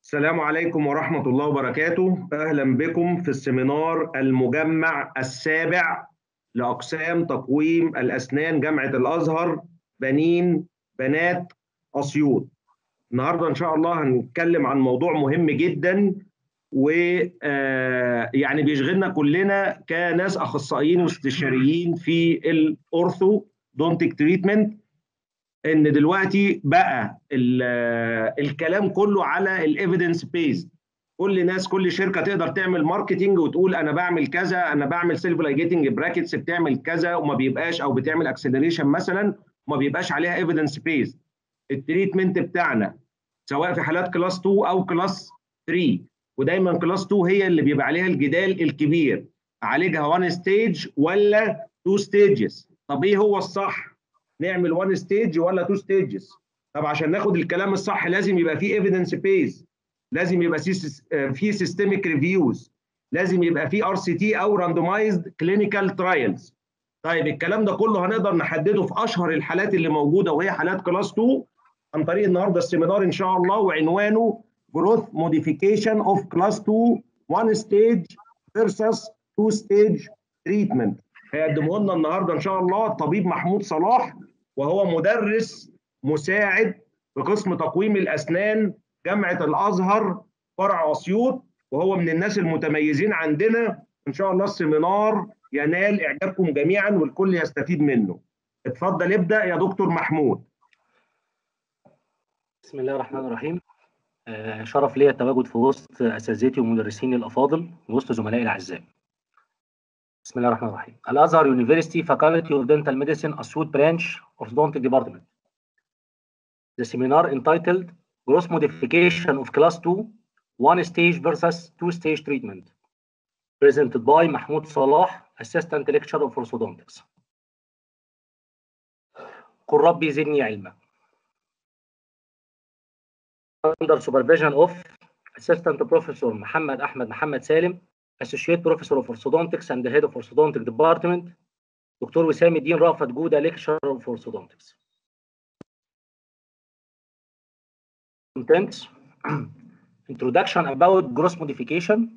السلام عليكم ورحمة الله وبركاته أهلا بكم في السمينار المجمع السابع لأقسام تقويم الأسنان جامعة الأزهر بنين بنات أسيوط النهاردة إن شاء الله هنتكلم عن موضوع مهم جدا ويعني بيشغلنا كلنا كناس أخصائيين واستشاريين في الأورثو دونتك تريتمنت ان دلوقتي بقى الكلام كله على الايفيدنس بيز كل ناس كل شركه تقدر تعمل ماركتنج وتقول انا بعمل كذا انا بعمل سيلف لايجيتنج براكتس بتعمل كذا وما بيبقاش او بتعمل اكسلريشن مثلا وما بيبقاش عليها ايفيدنس بيز التريتمنت بتاعنا سواء في حالات كلاس 2 او كلاس 3 ودايما كلاس 2 هي اللي بيبقى عليها الجدال الكبير اعالجها 1 ستيج ولا 2 ستيجز طب ايه هو الصح نعمل 1 ستيج ولا 2 ستيجز طب عشان ناخد الكلام الصح لازم يبقى فيه ايفيدنس بيز لازم يبقى في سيستميك ريفيوز لازم يبقى في ار سي تي او راندومايزد كلينيكال ترايلز طيب الكلام ده كله هنقدر نحدده في اشهر الحالات اللي موجوده وهي حالات كلاس 2 عن طريق النهارده السيمينار ان شاء الله وعنوانه جروث موديفيكيشن اوف كلاس 2 1 ستيج فيرسس 2 ستيج تريتمنت هيقدمه لنا النهارده ان شاء الله الطبيب محمود صلاح وهو مدرس مساعد في قسم تقويم الاسنان جامعه الازهر فرع اسيوط وهو من الناس المتميزين عندنا ان شاء الله السيمينار ينال اعجابكم جميعا والكل يستفيد منه اتفضل ابدا يا دكتور محمود بسم الله الرحمن الرحيم آه شرف لي التواجد في وسط اساتذتي ومدرسيني الافاضل وسط زملائي الاعزاء بسم الله الرحمن الرحيم الازهر يونيفرسيتي فاكولتي اوف دنتال ميديسين اسيوط برانش orthodontic department the seminar entitled gross modification of class 2 one stage versus two stage treatment presented by محمود صلاح assistant lecturer of orthodontics قل ربي زدني علما under supervision of assistant professor محمد احمد محمد سالم Associate Professor of Orthodontics and the Head of Orthodontic Department, دكتور وسام الدين رأفت جودة Lecturer of Orthodontics. Contents Introduction about gross modification,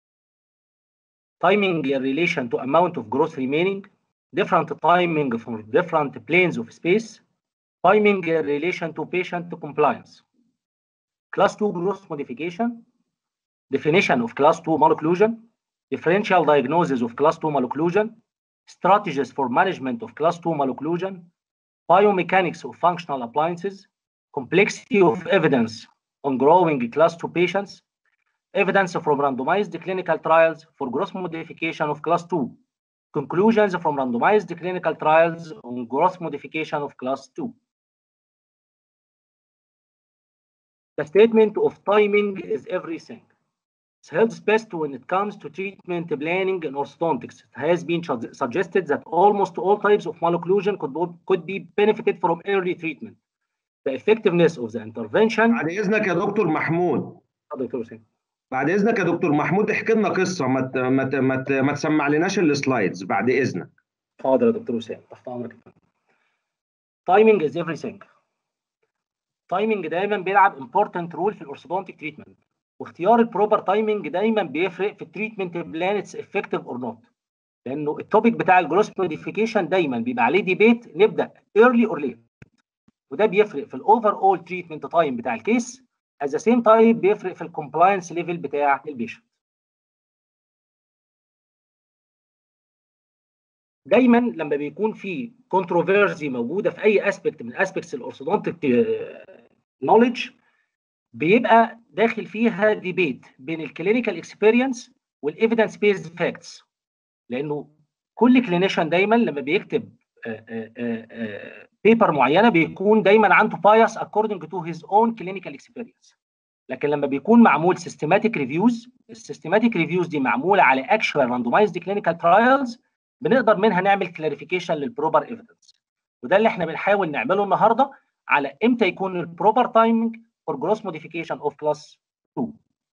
timing in relation to amount of growth remaining, different timing for different planes of space, timing in relation to patient compliance. Class 2 gross modification, definition of class 2 malocclusion, differential diagnosis of class 2 malocclusion, strategies for management of class 2 malocclusion, biomechanics of functional appliances, complexity of evidence on growing class 2 patients, evidence from randomized clinical trials for gross modification of class 2, conclusions from randomized clinical trials on gross modification of class 2. The statement of timing is everything. It's held best when it comes to treatment planning in orthodontics. It has been suggested that almost all types of malocclusion could, could be benefited from early treatment. The effectiveness of the intervention بعد اذنك يا دكتور محمود دكتور حسين بعد اذنك يا دكتور محمود احكي لنا قصه ما ت... ما ت... ما, ت... ما تسمع لناش السلايدز بعد اذنك حاضر يا دكتور حسين تحت امرك Timing is everything. Timing دايما بيلعب important role في الاورثودونتيك تريتمنت واختيار البروبر تايمنج دايما بيفرق في التريتمنت بلان اتس افكتيف اور نوت لانه التوبيك بتاع الجروس موديفيكيشن دايما بيبقى عليه ديبيت نبدا ايرلي اور ليت وده بيفرق في الاوفر اول تريتمنت تايم بتاع الكيس at the same time بيفرق في الكومبلاينس ليفل بتاع البيشنت دايما لما بيكون في كونتروفيرسي موجوده في اي اسبكت من اسبكتس الاورثودونتيك نوليدج بيبقى داخل فيها ديبيت بين الكلينيكال اكسبيرينس والايفيدنس بيزد فاكتس لانه كل كلينيشن دايما لما بيكتب بيبر معينه بيكون دايما عنده بايس according to his own clinical experience لكن لما بيكون معمول systematic ريفيوز السيستماتيك ريفيوز دي معموله على actual randomized clinical trials بنقدر منها نعمل كلاريفيكيشن للبروبر ايفيدنس وده اللي احنا بنحاول نعمله النهارده على امتى يكون البروبر تايمنج for gross modification of class 2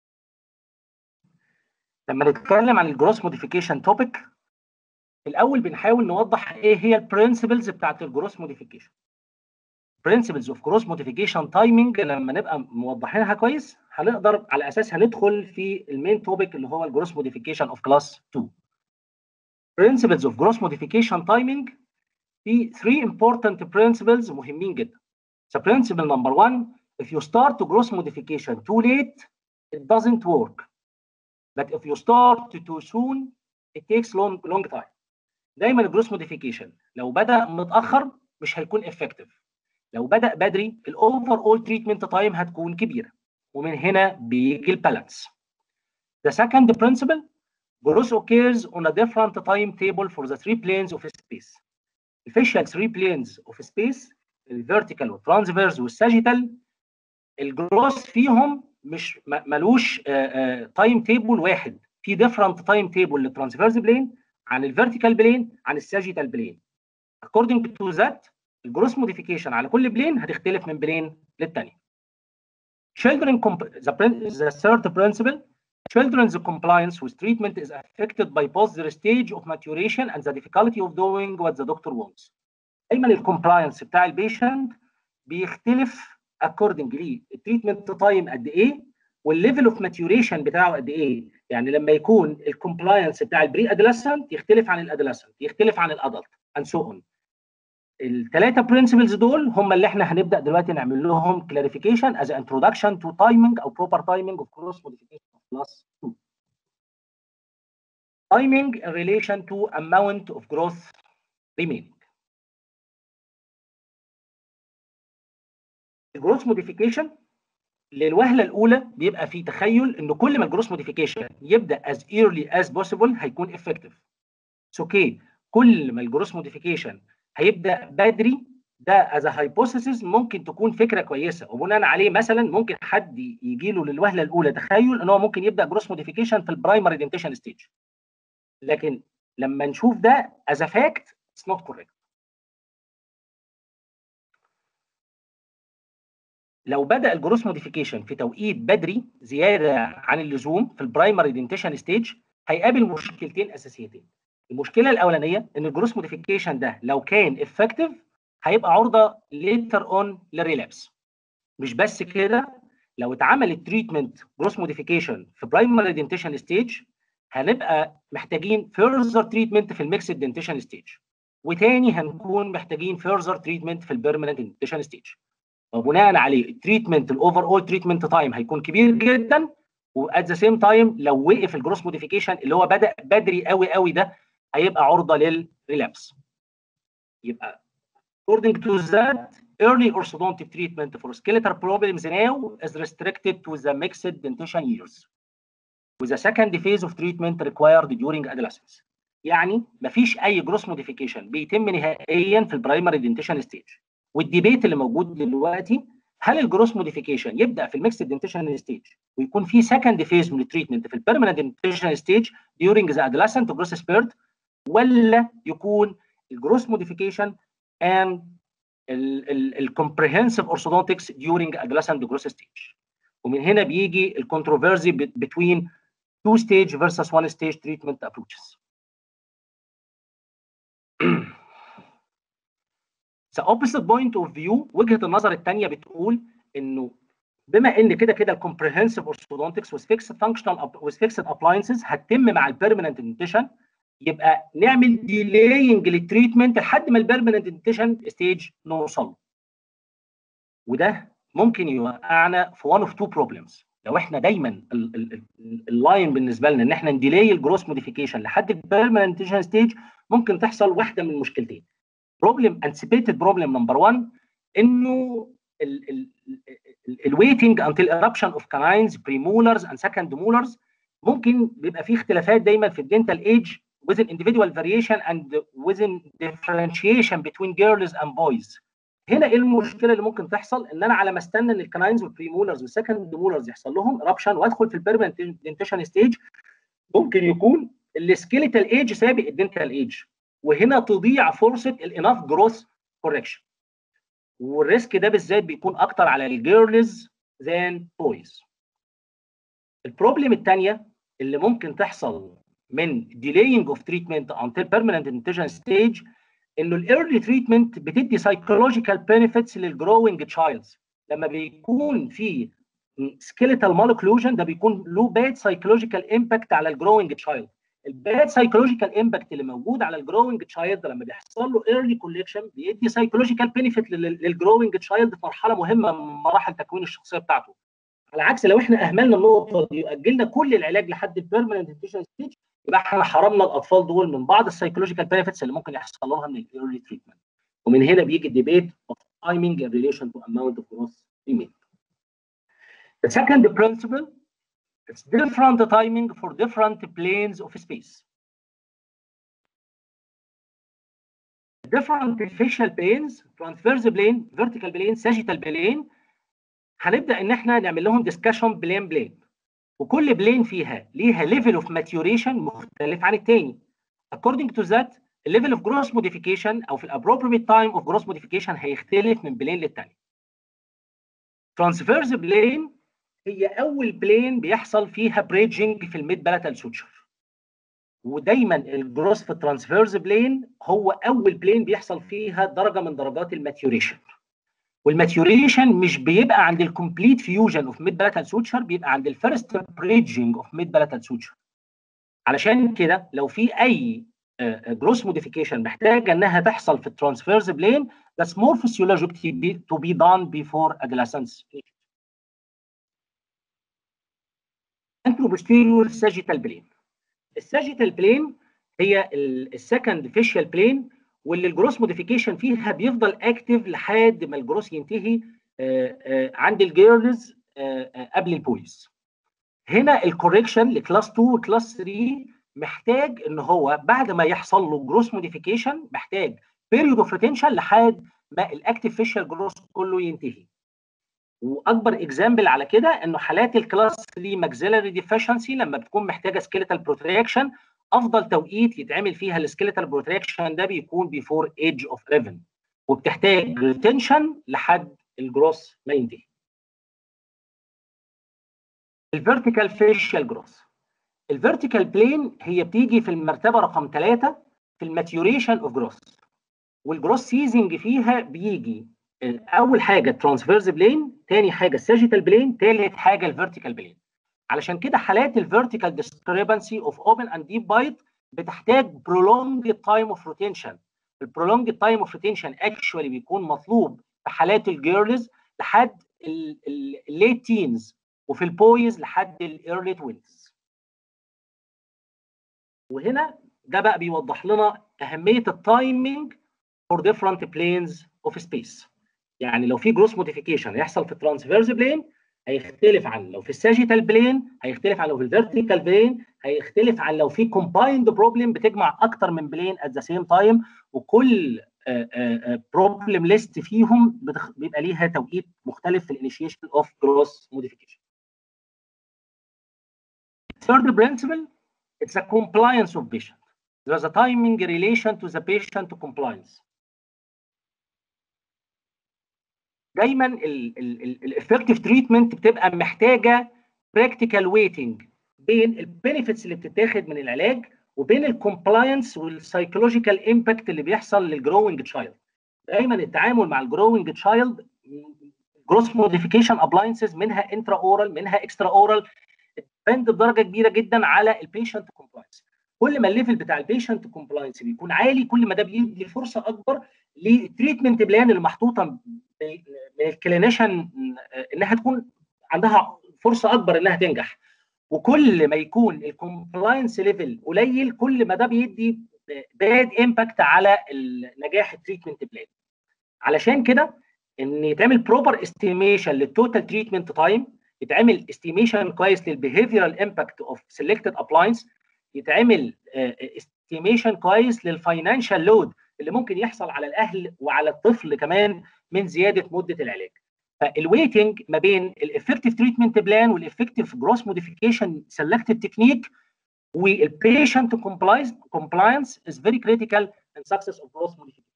لما نتكلم عن الجروس موديفيكيشن توبيك الاول بنحاول نوضح ايه هي البرنسبلز بتاعت الجروس موديفيكيشن principles of cross modification timing لما نبقى موضحينها كويس هنقدر على اساسها ندخل في المين توبيك اللي هو الجروس موديفيكيشن اوف كلاس 2 principles of gross modification timing في three important principles مهمين جدا so principle number one if you start to gross modification too late it doesn't work but if you start too soon it takes long long time دايما الجروس موديفيكيشن لو بدا متاخر مش هيكون افكتيف لو بدا بدري الاوفر اول تريتمنت تايم هتكون كبيره ومن هنا بيجي البالانس The second principle growth occurs on a different timetable for the three planes of space. الفيشال three planes of space الفيرتيكال والترانسفيرس والساجيتال الجروث فيهم مش ملوش تايم تيبل واحد في ديفرنت تايم تيبل للترانسفيرس بلين عن الفيرتيكال بلين عن الساجيتال بلين according to that الجروس موديفيكيشن على كل بلين هتختلف من بلين للتاني children the, the third principle children's compliance with treatment is affected by both their stage of maturation and the difficulty of doing what the doctor wants دايما الكومبلاينس بتاع البيشنت بيختلف according للتريتمنت تايم قد ايه والليفل اوف ماتيوريشن بتاعه قد ايه يعني لما يكون الكومبلاينس بتاع البري ادلسنت يختلف عن الادلسنت يختلف عن الادلت اند سو اون الثلاثه برنسبلز دول هم اللي احنا هنبدا دلوقتي نعمل لهم كلاريفيكيشن از انتروداكشن تو تايمينج او بروبر تايمينج اوف كروس موديفيكيشن كلاس 2 timing in relation to amount of growth remaining الجروث موديفيكيشن للوهله الاولى بيبقى في تخيل ان كل ما الجروث موديفيكيشن يبدا as early as possible هيكون effective. اوكي okay. كل ما الجروث موديفيكيشن هيبدا بدري ده از هايبوثيسيس ممكن تكون فكره كويسه وبناء عليه مثلا ممكن حد يجي له للوهله الاولى تخيل ان هو ممكن يبدا جروث موديفيكيشن في البرايمري دنتيشن ستيج. لكن لما نشوف ده از فاكت اتس نوت كوريكت. لو بدا الجروس موديفيكيشن في توقيت بدري زياده عن اللزوم في البرايمري دنتيشن ستيج هيقابل مشكلتين اساسيتين المشكله الاولانيه ان الجروس موديفيكيشن ده لو كان افكتيف هيبقى عرضه ليتر اون للريلابس مش بس كده لو اتعمل التريتمنت جروس موديفيكيشن في برايمري دنتيشن ستيج هنبقى محتاجين فيرذر تريتمنت في الميكسد دنتيشن ستيج وتاني هنكون محتاجين فيرذر تريتمنت في البيرمننت دنتيشن ستيج وبناء عليه التريتمنت الاوفر اول تريتمنت تايم هيكون كبير جدا وات ذا سيم تايم لو وقف الجروس موديفيكيشن اللي هو بدا بدري قوي قوي ده هيبقى عرضه للريلابس يبقى according to that early orthodontic treatment for skeletal problems now is restricted to the mixed dentition years with the second phase of treatment required during adolescence يعني مفيش اي جروس موديفيكيشن بيتم نهائيا في البرايمري دنتيشن ستيج والديبيت اللي موجود دلوقتي هل الجروس موديفيكيشن يبدا في الميكس دنتيشن ستيج ويكون في سكند فيز من التريتمنت في البيرمننت دنتيشن ستيج during the adolescent growth spurt ولا يكون الجروس موديفيكيشن and الكومبريهنسيف orthodontics during adolescent growth stage ومن هنا بيجي الكونتروفيرسي between two stage versus one stage treatment approaches The opposite point of view وجهه النظر الثانيه بتقول انه بما ان كده كده الكومبريهنسيف orthodontics with fixed functional with fixed appliances هتتم مع البيرمننت دنتيشن يبقى نعمل ديلينج للتريتمنت لحد ما البيرمننت دنتيشن ستيج نوصل وده ممكن يوقعنا في one of two problems لو احنا دايما اللاين بالنسبه لنا ان احنا نديلي الجروس موديفيكيشن لحد البيرمننت دنتيشن ستيج ممكن تحصل واحده من المشكلتين بروبلم anticipated بروبلم نمبر 1 انه الويتنج until eruption of canines premolars and second molars ممكن بيبقى فيه اختلافات دايما في الدنتال ايج within individual variation and within differentiation between girls and boys هنا ايه المشكله اللي ممكن تحصل ان انا على ما استنى ان الكناينز والبريمولرز والسكند مولرز يحصل لهم eruption وادخل في البيرمننت دنتيشن ستيج ممكن يكون السكيليتال ايج سابق الدنتال ايج وهنا تضيع فرصه الاناف جروث كوركشن والريسك ده بالذات بيكون اكتر على الجيرلز ذان بويز البروبلم الثانيه اللي ممكن تحصل من delaying of treatment until permanent dentition stage انه الايرلي تريتمنت بتدي سايكولوجيكال بنفيتس للجروينج تشايلدز لما بيكون في سكيليتال مالوكلوجن ده بيكون له باد سايكولوجيكال امباكت على الجروينج تشايلد الباد سايكولوجيكال امباكت اللي موجود على الجروينج تشايلد لما بيحصل له ايرلي كوليكشن بيدي سايكولوجيكال بنفيت للجروينج تشايلد في مرحله مهمه من مراحل تكوين الشخصيه بتاعته على عكس لو احنا اهملنا النقطه دي واجلنا كل العلاج لحد البيرمننت انتيشن ستيج يبقى احنا حرمنا الاطفال دول من بعض السايكولوجيكال بنفيتس اللي ممكن يحصل لها من الايرلي تريتمنت ومن هنا بيجي الديبيت اوف تايمينج in relation to amount of growth remaining. The second principle it's different timing for different planes of space. Different facial planes, transverse plane, vertical plane, sagittal plane هنبدا ان احنا نعمل لهم discussion بلين بلين وكل بلين فيها ليها level of maturation مختلف عن الثاني. According to that, the level of gross modification او في appropriate time of gross modification هيختلف من بلين للتاني. Transverse plane هي اول بلين بيحصل فيها بريدجنج في الميد بلاتال سوتشر ودايما الجروس في الترانسفيرز بلين هو اول بلين بيحصل فيها درجه من درجات الماتيوريشن والماتيوريشن مش بيبقى عند الكومبليت فيوجن اوف ميد بلاتال سوتشر بيبقى عند الفيرست بريدجنج اوف ميد بلاتال سوتشر علشان كده لو في اي جروس موديفيكيشن محتاجه انها تحصل في الترانسفيرز بلين that's more physiologic to be done before adolescence anteroposterior sagittal plane. الساجيتال بلين هي السكند فيشيال بلين واللي الجروس موديفيكيشن فيها بيفضل اكتف لحد ما الجروس ينتهي عند الجيرلز قبل البويز. هنا الكوريكشن لكلاس 2 وكلاس 3 محتاج ان هو بعد ما يحصل له جروس موديفيكيشن محتاج بيريود اوف ريتنشن لحد ما الاكتف فيشيال جروس كله ينتهي. واكبر اكزامبل على كده انه حالات الكلاس 3 ماكسيلاري ديفيشنسي لما بتكون محتاجه سكيليتال بروتراكشن افضل توقيت يتعمل فيها السكيليتال بروتراكشن ده بيكون بيفور ايج اوف 11 وبتحتاج ريتنشن لحد الجروس ما ينتهي. الفيرتيكال فيشيال جروس الفيرتيكال بلين هي بتيجي في المرتبه رقم 3 في الماتيوريشن اوف جروس والجروس سيزنج فيها بيجي اول حاجه ترانسفيرز بلين ثاني حاجه الساجيتال بلين ثالث حاجه الفيرتيكال بلين علشان كده حالات الفيرتيكال ديسكريبنسي اوف اوبن اند ديب بايت بتحتاج prolonged تايم اوف روتينشن البرولونج تايم اوف روتينشن اكشولي بيكون مطلوب في حالات الجيرلز لحد الليت تينز وفي البويز لحد الايرلي توينز وهنا ده بقى بيوضح لنا اهميه التايمينج for different planes of space يعني لو في جروس موديفيكيشن هيحصل في الترانسفيرز بلين هيختلف عن لو في الساجيتال بلين هيختلف عن لو في الفيرتيكال بلين هيختلف عن لو في كومبايند بروبلم بتجمع اكتر من بلين ات ذا سيم تايم وكل بروبلم ليست فيهم بيبقى ليها توقيت مختلف في الانيشيشن اوف جروس موديفيكيشن. Third principle it's a compliance of patient. There's a timing relation to the patient compliance. دايما الافكتيف تريتمنت بتبقى محتاجه براكتيكال ويتنج بين البنفيتس اللي بتتاخد من العلاج وبين الكومبلاينس والسايكولوجيكال امباكت اللي بيحصل للجروينج تشايلد دايما التعامل مع الجروينج تشايلد جروس موديفيكيشن ابلاينسز منها انترا اورال منها اكسترا اورال ديبند بدرجه كبيره جدا على البيشنت كومبلاينس كل ما الليفل بتاع البيشنت كومبلاينس بيكون عالي كل ما ده بيدي فرصه اكبر للتريتمنت بلان اللي محطوطه من الكلينيشن انها تكون عندها فرصه اكبر انها تنجح وكل ما يكون الكومبلاينس ليفل قليل كل ما ده بيدي باد امباكت على نجاح التريتمنت بلان علشان كده ان يتعمل بروبر استيميشن للتوتال تريتمنت تايم يتعمل استيميشن كويس للبيهيفيرال امباكت اوف سيلكتد ابلاينس يتعمل استيميشن كويس للفاينانشال لود اللي ممكن يحصل على الاهل وعلى الطفل كمان من زياده مده العلاج فالويتنج ما بين الافكتيف تريتمنت بلان والافكتيف جروس موديفيكيشن سيلكتيف تكنيك والبيشنت كومبلاينس كومبلاينس از فيري كريتيكال ان سكسس اوف جروس موديفيكيشن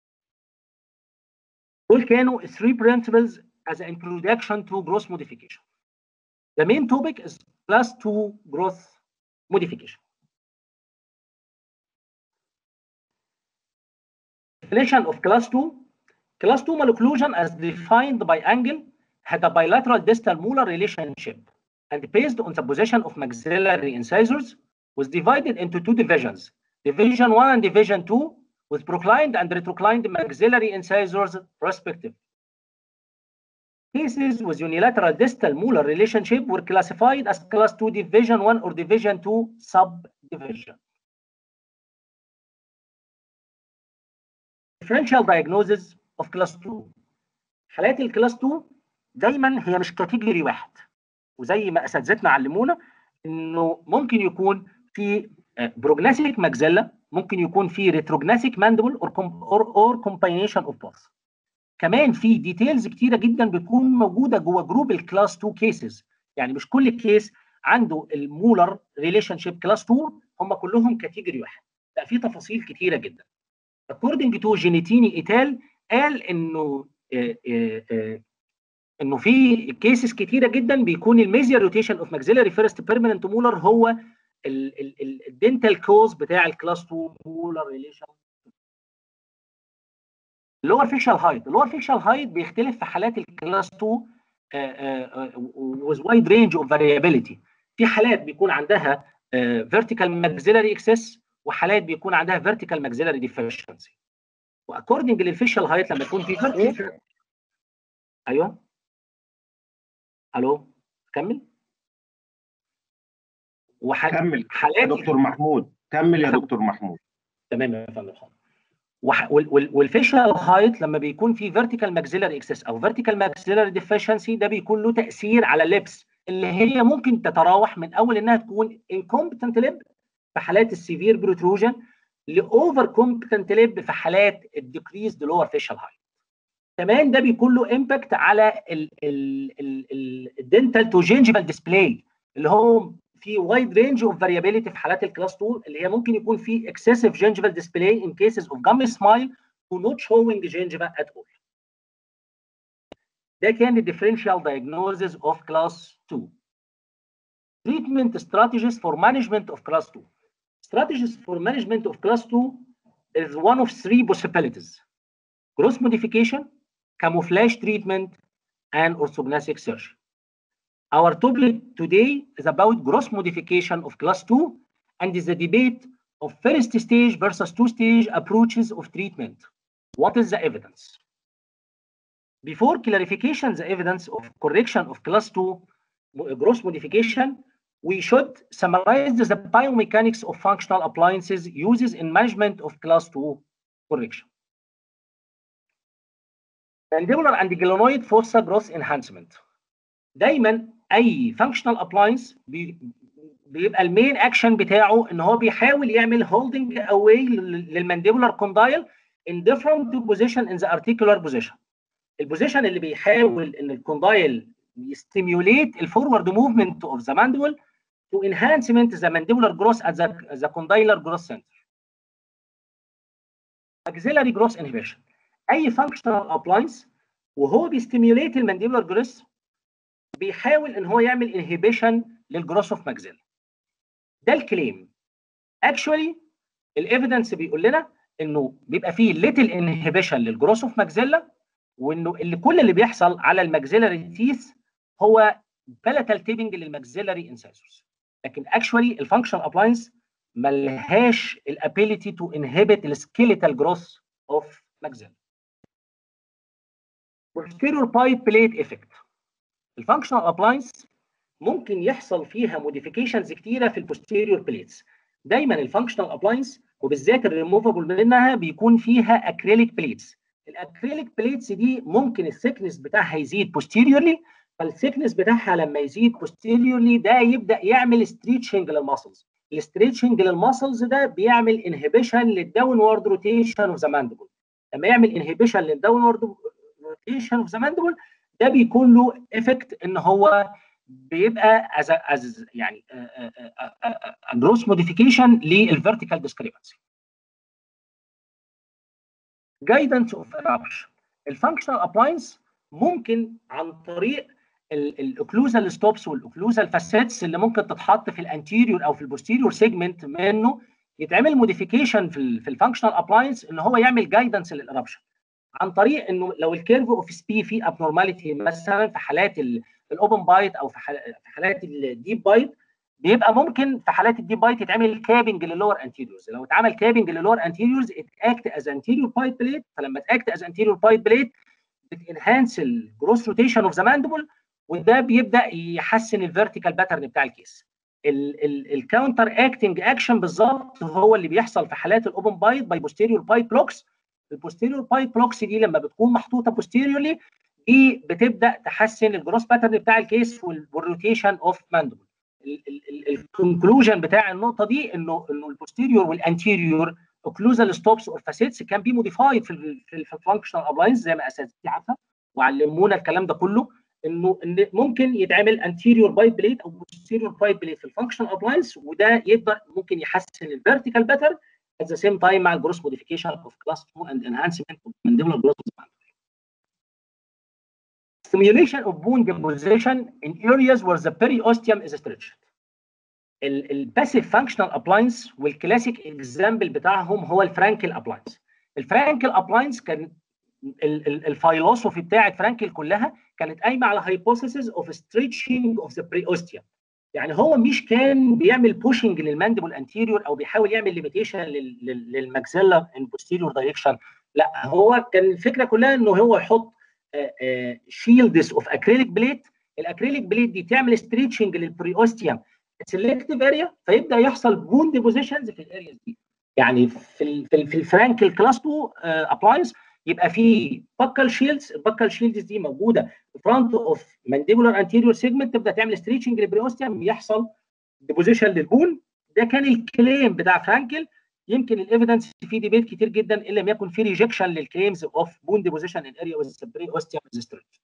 دول كانوا 3 principles as an introduction to growth modification. The main topic is class 2 growth modification. definition of class 2 class 2 malocclusion as defined by angle had a bilateral distal molar relationship and based on the position of maxillary incisors was divided into two divisions division 1 and division 2 with proclined and retroclined maxillary incisors respectively cases with unilateral distal molar relationship were classified as class 2 division 1 or division 2 subdivision. Differential diagnosis of class 2 حالات الكلاس 2 دايما هي مش كاتيجوري واحد وزي ما اساتذتنا علمونا انه ممكن يكون في بروجناسيك ماكزيلا ممكن يكون في ريتروجناسيك ماندبل اور اور كومباينيشن اوف بوث كمان في ديتيلز كتيره جدا بتكون موجوده جوه جروب الكلاس 2 كيسز يعني مش كل كيس عنده المولر ريليشن شيب كلاس 2 هم كلهم كاتيجوري واحد لا في تفاصيل كتيره جدا according to جينيتيني ايتال قال انه آه آه آه انه في كيسز كتيره جدا بيكون الميزيا روتيشن اوف ماكسيلاري فيرست بيرمننت مولر هو الدنتال كوز بتاع الكلاس 2 مولر ريليشن اللور فيشال هايت اللور فيشال هايت بيختلف في حالات الكلاس 2 with wide range of variability في حالات بيكون عندها vertical maxillary excess وحالات بيكون عندها vertical maxillary deficiency واكوردنج للفيشال هايت لما يكون في vertical ايوه الو كمل وح... كمل حالات يا دكتور محمود كمل يا دكتور محمود تمام يا فندم وح... وال... والفيشال هايت لما بيكون في فيرتيكال ماكسيلاري اكسس او فيرتيكال ماكسيلاري ديفيشنسي ده بيكون له تاثير على اللبس اللي هي ممكن تتراوح من اول انها تكون انكومبتنت لب في حالات السيفير بروتروجن لاوفر كومبتنت لب في حالات الديكريز لور فيشال هايت كمان ده بيكون له امباكت على الدنتال تو جينجيفال ديسبلاي اللي هو في وايد رينج اوف فاريابيليتي في حالات الكلاس 2 اللي هي ممكن يكون في excessive gingival display in cases of gummy smile to not showing gingiva at all. ده كان الديفرنشال diagnosis of class 2. Treatment strategies for management of class 2. Strategies for management of class 2 is one of three possibilities. Gross modification, camouflage treatment, and orthognathic surgery. Our topic today is about gross modification of class 2 and is a debate of first stage versus two stage approaches of treatment. What is the evidence? Before clarification the evidence of correction of class 2 gross modification, we should summarize the biomechanics of functional appliances uses in management of class 2 correction. Mandibular and glenoid fossa growth enhancement. دايما اي فانكشنال ابلاينس بي بيبقى المين اكشن بتاعه ان هو بيحاول يعمل هولدنج اواي للمانديبولار كوندايل in different position in the articular position. البوزيشن اللي بيحاول ان الكوندايل يستيميوليت الفورورد موفمنت اوف ذا مانديبل to enhancement the mandibular growth at the, the condylar growth center. Axillary growth inhibition. اي functional appliance وهو بيستيميوليت المانديبولار جروث بيحاول ان هو يعمل انهبيشن للجروث اوف ماكسيلا ده الكليم اكشولي الايفيدنس بيقول لنا انه بيبقى فيه ليتل انهبيشن للجروث اوف ماكسيلا وانه اللي كل اللي بيحصل على الماكسيلاري تيث هو بلاتال تيبنج للماكسيلاري انسايسورز لكن اكشولي الفانكشن ابلاينس ملهاش الابيليتي تو انهبت السكيليتال جروث اوف ماكسيلا posterior pipe plate effect الفانكشنال ابلاينس ممكن يحصل فيها موديفيكيشنز كتيره في البوستيريور بليتس دايما الفانكشنال ابلاينس وبالذات الريموفابل منها بيكون فيها اكريليك بليتس الاكريليك بليتس دي ممكن الثيكنس بتاعها يزيد بوستيريورلي فالثيكنس بتاعها لما يزيد بوستيريورلي ده يبدا يعمل ستريتشنج للماسلز الستريتشنج للماسلز ده بيعمل انهبيشن للداونورد روتيشن اوف ذا ماندبل لما يعمل انهبيشن للداونورد روتيشن اوف ذا ماندبل ده بيكون له افكت ان هو بيبقى از از يعني جروس موديفيكيشن للفيرتيكال ديسكريبنسي جايدنس اوف eruption الفانكشنال ابلاينس ممكن عن طريق الاوكلوزال ستوبس والاوكلوزال فاسيتس اللي ممكن تتحط في الانتيريور او في البوستيريور سيجمنت منه يتعمل موديفيكيشن في ال في الفانكشنال ابلاينس ان هو يعمل جايدنس للاربشن عن طريق انه لو الكيرف اوف سبي فيه ابنورماليتي مثلا في حالات الاوبن بايت او في حالات الديب بايت بيبقى ممكن في حالات الديب بايت يتعمل كابنج للور انتيريورز لو اتعمل كابنج للور انتيريورز اكت از انتيريور بايت بليت فلما تاكت از انتيريور بايت بليت بتنهانس الجروس روتيشن اوف ذا ماندبل وده بيبدا يحسن الفيرتيكال باترن بتاع الكيس الكاونتر اكتنج اكشن بالظبط هو اللي بيحصل في حالات الاوبن بايت باي بوستيريور بايت بلوكس البوستيريور بايت بلوكس دي لما بتكون محطوطه بوستيريورلي دي بتبدا تحسن الجروس باترن بتاع الكيس والروتيشن اوف ماندبل الكونكلوجن بتاع النقطه دي انه انه البوستيريور والانتيريور اوكلوزال ستوبس اور فاسيتس كان بي موديفايد في في الفانكشنال ابلاينس زي ما اساتذتي عارفه وعلمونا الكلام ده كله انه ان ممكن يتعمل انتيريور بايت بليت او بوستيريور بايت بليت في الفانكشنال ابلاينس وده يقدر ممكن يحسن الفيرتيكال باترن at the same time مع الجروس موديفيكيشن of class 2 and enhancement of mandibular growth Stimulation of bone deposition in areas where the periosteum is stretched. الباسيف فانكشنال ابلاينس والكلاسيك اكزامبل بتاعهم هو الفرانكل ابلاينس. الفرانكل ابلاينس كان الفيلوسوفي بتاعت فرانكل كلها كانت قايمه على هايبوثيسيس اوف ستريتشنج اوف ذا بريوستيوم. يعني هو مش كان بيعمل بوشنج للماندبل انتيريور او بيحاول يعمل ليميتيشن للماكسيلا ان بوستيريور دايركشن لا هو كان الفكره كلها انه هو يحط شيلدز اوف اكريليك بليت الاكريليك بليت دي تعمل ستريتشنج للبريوستيوم سيلكتيف اريا فيبدا يحصل بون ديبوزيشنز في الارياز دي يعني في ال في, ال في الفرانكل كلاس 2 ابلاينس يبقى في بكال شيلدز البكال شيلدز دي موجوده في فرونت اوف مانديبولار انتيريور سيجمنت تبدا تعمل ستريتشنج للبريوستيوم يحصل ديبوزيشن للبون ده كان الكليم بتاع فرانكل يمكن الايفيدنس في ديبيت كتير جدا ان لم يكن في ريجكشن للكليمز اوف بون ديبوزيشن ان اريا وذ بريوستيوم ستريتش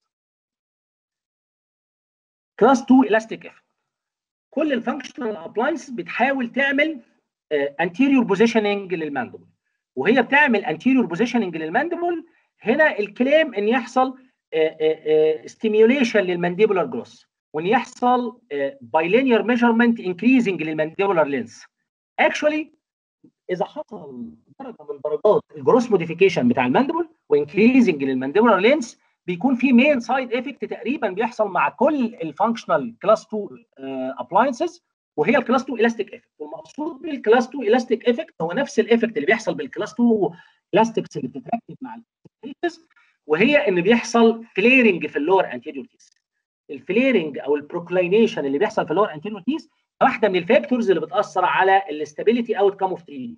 كلاس 2 الاستيك افكت كل الفانكشنال ابلاينس بتحاول تعمل انتيريور بوزيشننج للماندبل وهي بتعمل انتيريور بوزيشننج للماندبل هنا الكلام ان يحصل ستيميوليشن للمانديبولار جروس وان يحصل بايلينير ميجرمنت انكريزنج للمانديبولار لينس اكشولي اذا حصل درجه من درجات الجروس موديفيكيشن بتاع الماندبل وانكريزنج للمانديبولار لينس بيكون في مين سايد افكت تقريبا بيحصل مع كل الفانكشنال كلاس 2 ابلاينسز وهي الكلاس 2 الاستيك افكت والمقصود بالكلاس 2 الاستيك افكت هو نفس الافكت اللي بيحصل بالكلاس 2 الاستكس اللي بتتركب مع الكيس وهي ان بيحصل فليرنج في اللور انتيريور كيس الفليرنج او البروكلاينيشن اللي بيحصل في اللور انتيريور كيس واحده من الفاكتورز اللي بتاثر على الاستابيليتي اوت كام اوف تريتمنت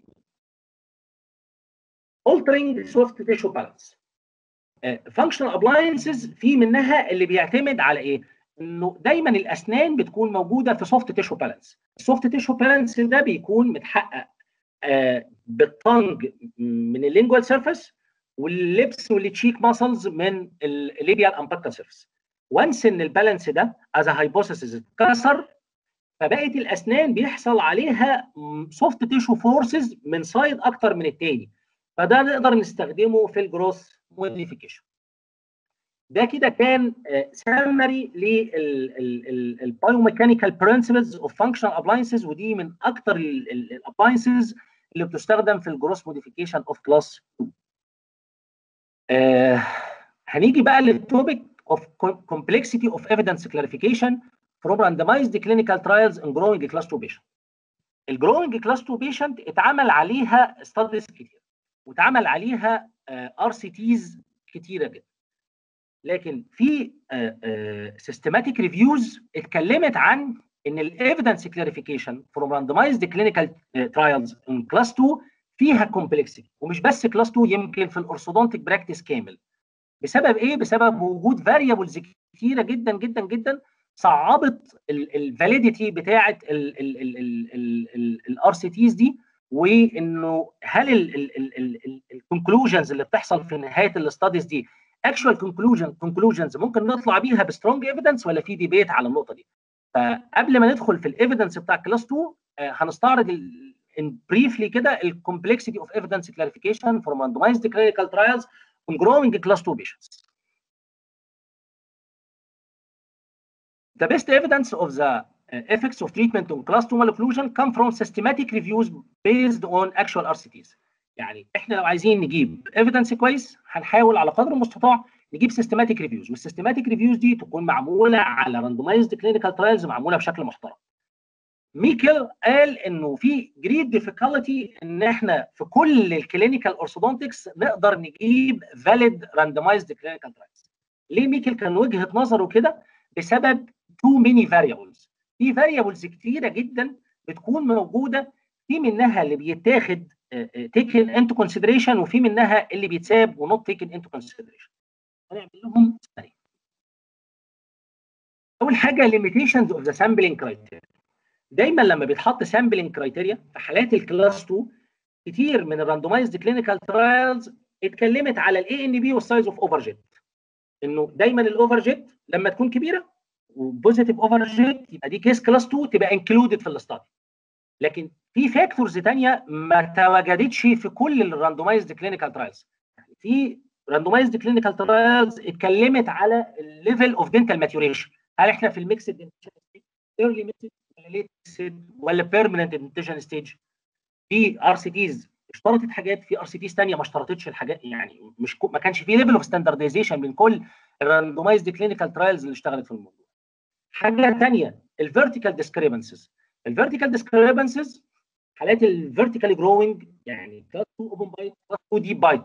altering soft tissue balance فانكشنال ابلاينسز في منها اللي بيعتمد على ايه؟ انه دايما الاسنان بتكون موجوده في سوفت تيشو بالانس السوفت تيشو بالانس ده بيكون متحقق آه بالطنج من اللينجوال سيرفيس واللبس والتشيك ماسلز من الليبيال امباكتا سيرفيس وانس ان البالانس ده از هايبوثيسيس اتكسر فبقت الاسنان بيحصل عليها سوفت تيشو فورسز من سايد اكتر من التاني فده نقدر نستخدمه في الجروث موديفيكيشن ده كده كان سمري للبايوميكانيكال برنسبلز اوف فانكشنال ابلاينسز ودي من اكثر الابلاينسز اللي بتستخدم في الجروس موديفيكيشن اوف كلاس 2 آه هنيجي بقى للتوبيك اوف complexity of evidence clarification from randomized clinical trials in growing class 2 patient. الجروينج كلاس 2 بيشنت اتعمل عليها ستاديز كتير واتعمل عليها ار سي تيز كتيره جدا لكن في سيستماتيك ريفيوز اتكلمت عن ان الايفيدنس كلاريفيكيشن فروم راندمايزد كلينيكال ترايلز ان كلاس 2 فيها كومبلكسيتي ومش بس كلاس 2 يمكن في الاورثودونتيك براكتس كامل بسبب ايه؟ بسبب وجود فاريبلز كتيره جدا جدا جدا صعبت الفاليديتي بتاعه الار سي تيز دي وانه هل الكونكلوجنز اللي بتحصل في نهايه الاستاديز دي اكشوال كونكلوجن كونكلوجنز ممكن نطلع بيها بسترونج ايفيدنس ولا في ديبيت على النقطه دي فقبل ما ندخل في الايفيدنس بتاع كلاس 2 هنستعرض ان بريفلي كده الكومبلكسيتي اوف ايفيدنس كلاريفيكيشن فور randomized clinical trials on growing class 2 patients. The best evidence of the effects of treatment on class 2 malocclusion come from systematic reviews based on actual RCTs. يعني احنا لو عايزين نجيب evidence كويس هنحاول على قدر المستطاع نجيب systematic reviews والسيستماتيك ريفيوز دي تكون معموله على randomized clinical trials معموله بشكل محترم. ميكل قال انه في جريت ديفيكالتي ان احنا في كل الكلينيكال اورثودونتكس نقدر نجيب فاليد راندمايزد كلينيكال ترايلز. ليه ميكل كان وجهه نظره كده؟ بسبب تو ميني فاريبلز. في فاريبلز كتيره جدا بتكون موجوده في منها اللي بيتاخد تيكن انتو كونسيدريشن وفي منها اللي بيتساب ونوت تيكن انتو كونسيدريشن. هنعمل لهم ثانيه. اول حاجه limitations of the sampling criteria. دايما لما بيتحط سامبلنج كرايتيريا في حالات الكلاس 2 كتير من الراندومايزد كلينيكال ترايلز اتكلمت على الاي ان بي والسايز اوف اوفر جيت انه دايما الاوفر جيت لما تكون كبيره وبوزيتيف اوفر جيت يبقى دي كيس كلاس 2 تبقى انكلودد في الاستادي لكن في فاكتورز ثانيه ما تواجدتش في كل الراندومايزد كلينيكال ترايلز في راندومايزد كلينيكال ترايلز اتكلمت على الليفل اوف دنتال ماتيوريشن هل احنا في الميكسد دنتال ايرلي ميكسد ولا ليت ولا بيرمننت دنتيشن ستيج في ار سي تيز اشترطت حاجات في ار سي تيز ثانيه ما اشترطتش الحاجات يعني مش ما كانش في ليفل اوف ستاندرديزيشن من كل الراندومايزد كلينيكال ترايلز اللي اشتغلت في الموضوع حاجه ثانيه الفيرتيكال ديسكريبنسز الفيرتيكال ديسكريبنسز حالات الفيرتيكالي جروينج يعني كلاس 2 اوبن بايت كلاس 2 ديب بايت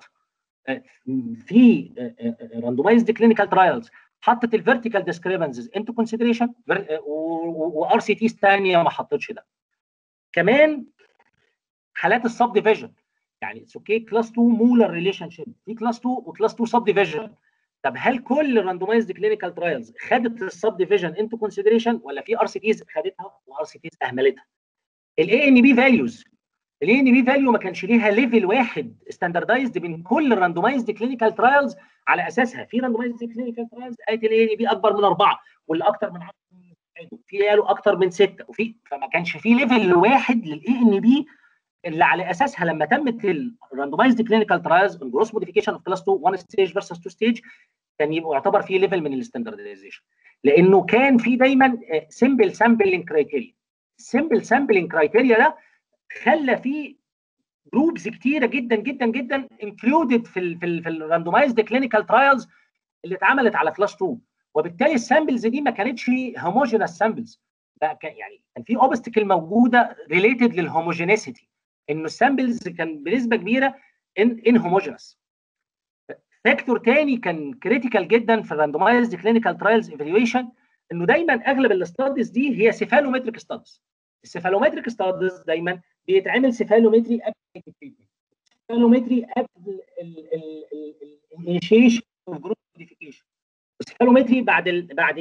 في راندومايزد كلينيكال ترايلز حطت الفيرتيكال ديسكريبنسز انتو كونسيدريشن وار سي تيز ثانيه ما حطتش ده كمان حالات السب ديفيجن يعني اتس اوكي كلاس 2 مولر ريليشن شيب في كلاس 2 وكلاس 2 سب ديفيجن طب هل كل الراندومايزد كلينيكال ترايلز خدت السب ديفيجن انتو كونسيدريشن ولا في ار سي تيز خدتها وار سي تيز اهملتها الاي ان بي فاليوز الاي ان بي فاليو ما كانش ليها ليفل واحد ستاندردايزد بين كل الراندومايزد كلينيكال ترايلز على اساسها في راندومايزد كلينيكال ترايلز قالت الاي ان بي اكبر من اربعه واللي اكتر من 10 في قالوا اكتر من سته وفي فما كانش في ليفل واحد للاي ان بي اللي على اساسها لما تمت الراندومايزد كلينيكال ترايلز جروس موديفيكيشن اوف كلاس 2 1 ستيج فيرسس 2 ستيج كان يبقى يعتبر فيه ليفل من الستاندرديزيشن لانه كان في دايما سمبل سامبلنج كرايتيريا السمبل سامبلنج كرايتيريا ده خلى فيه جروبز كتيره جدا جدا جدا انكلودد في ال في ال في الراندومايزد كلينيكال ترايلز اللي اتعملت على كلاس 2 وبالتالي السامبلز دي ما كانتش هوموجينس سامبلز لا كان يعني كان في اوبستكل موجوده ريليتد للهوموجينيسيتي انه السامبلز كان بنسبه كبيره ان ان هوموجينس فاكتور تاني كان كريتيكال جدا في الراندومايزد كلينيكال ترايلز ايفالويشن انه دايما اغلب الاستاديز دي هي سيفالومتريك ستاديز السيفالومتريك ستاديز دايما بيتعمل سيفالومتري قبل التريتمنت سيفالومتري قبل الانيشيشن اوف جروث موديفيكيشن السيفالومتري بعد ال بعد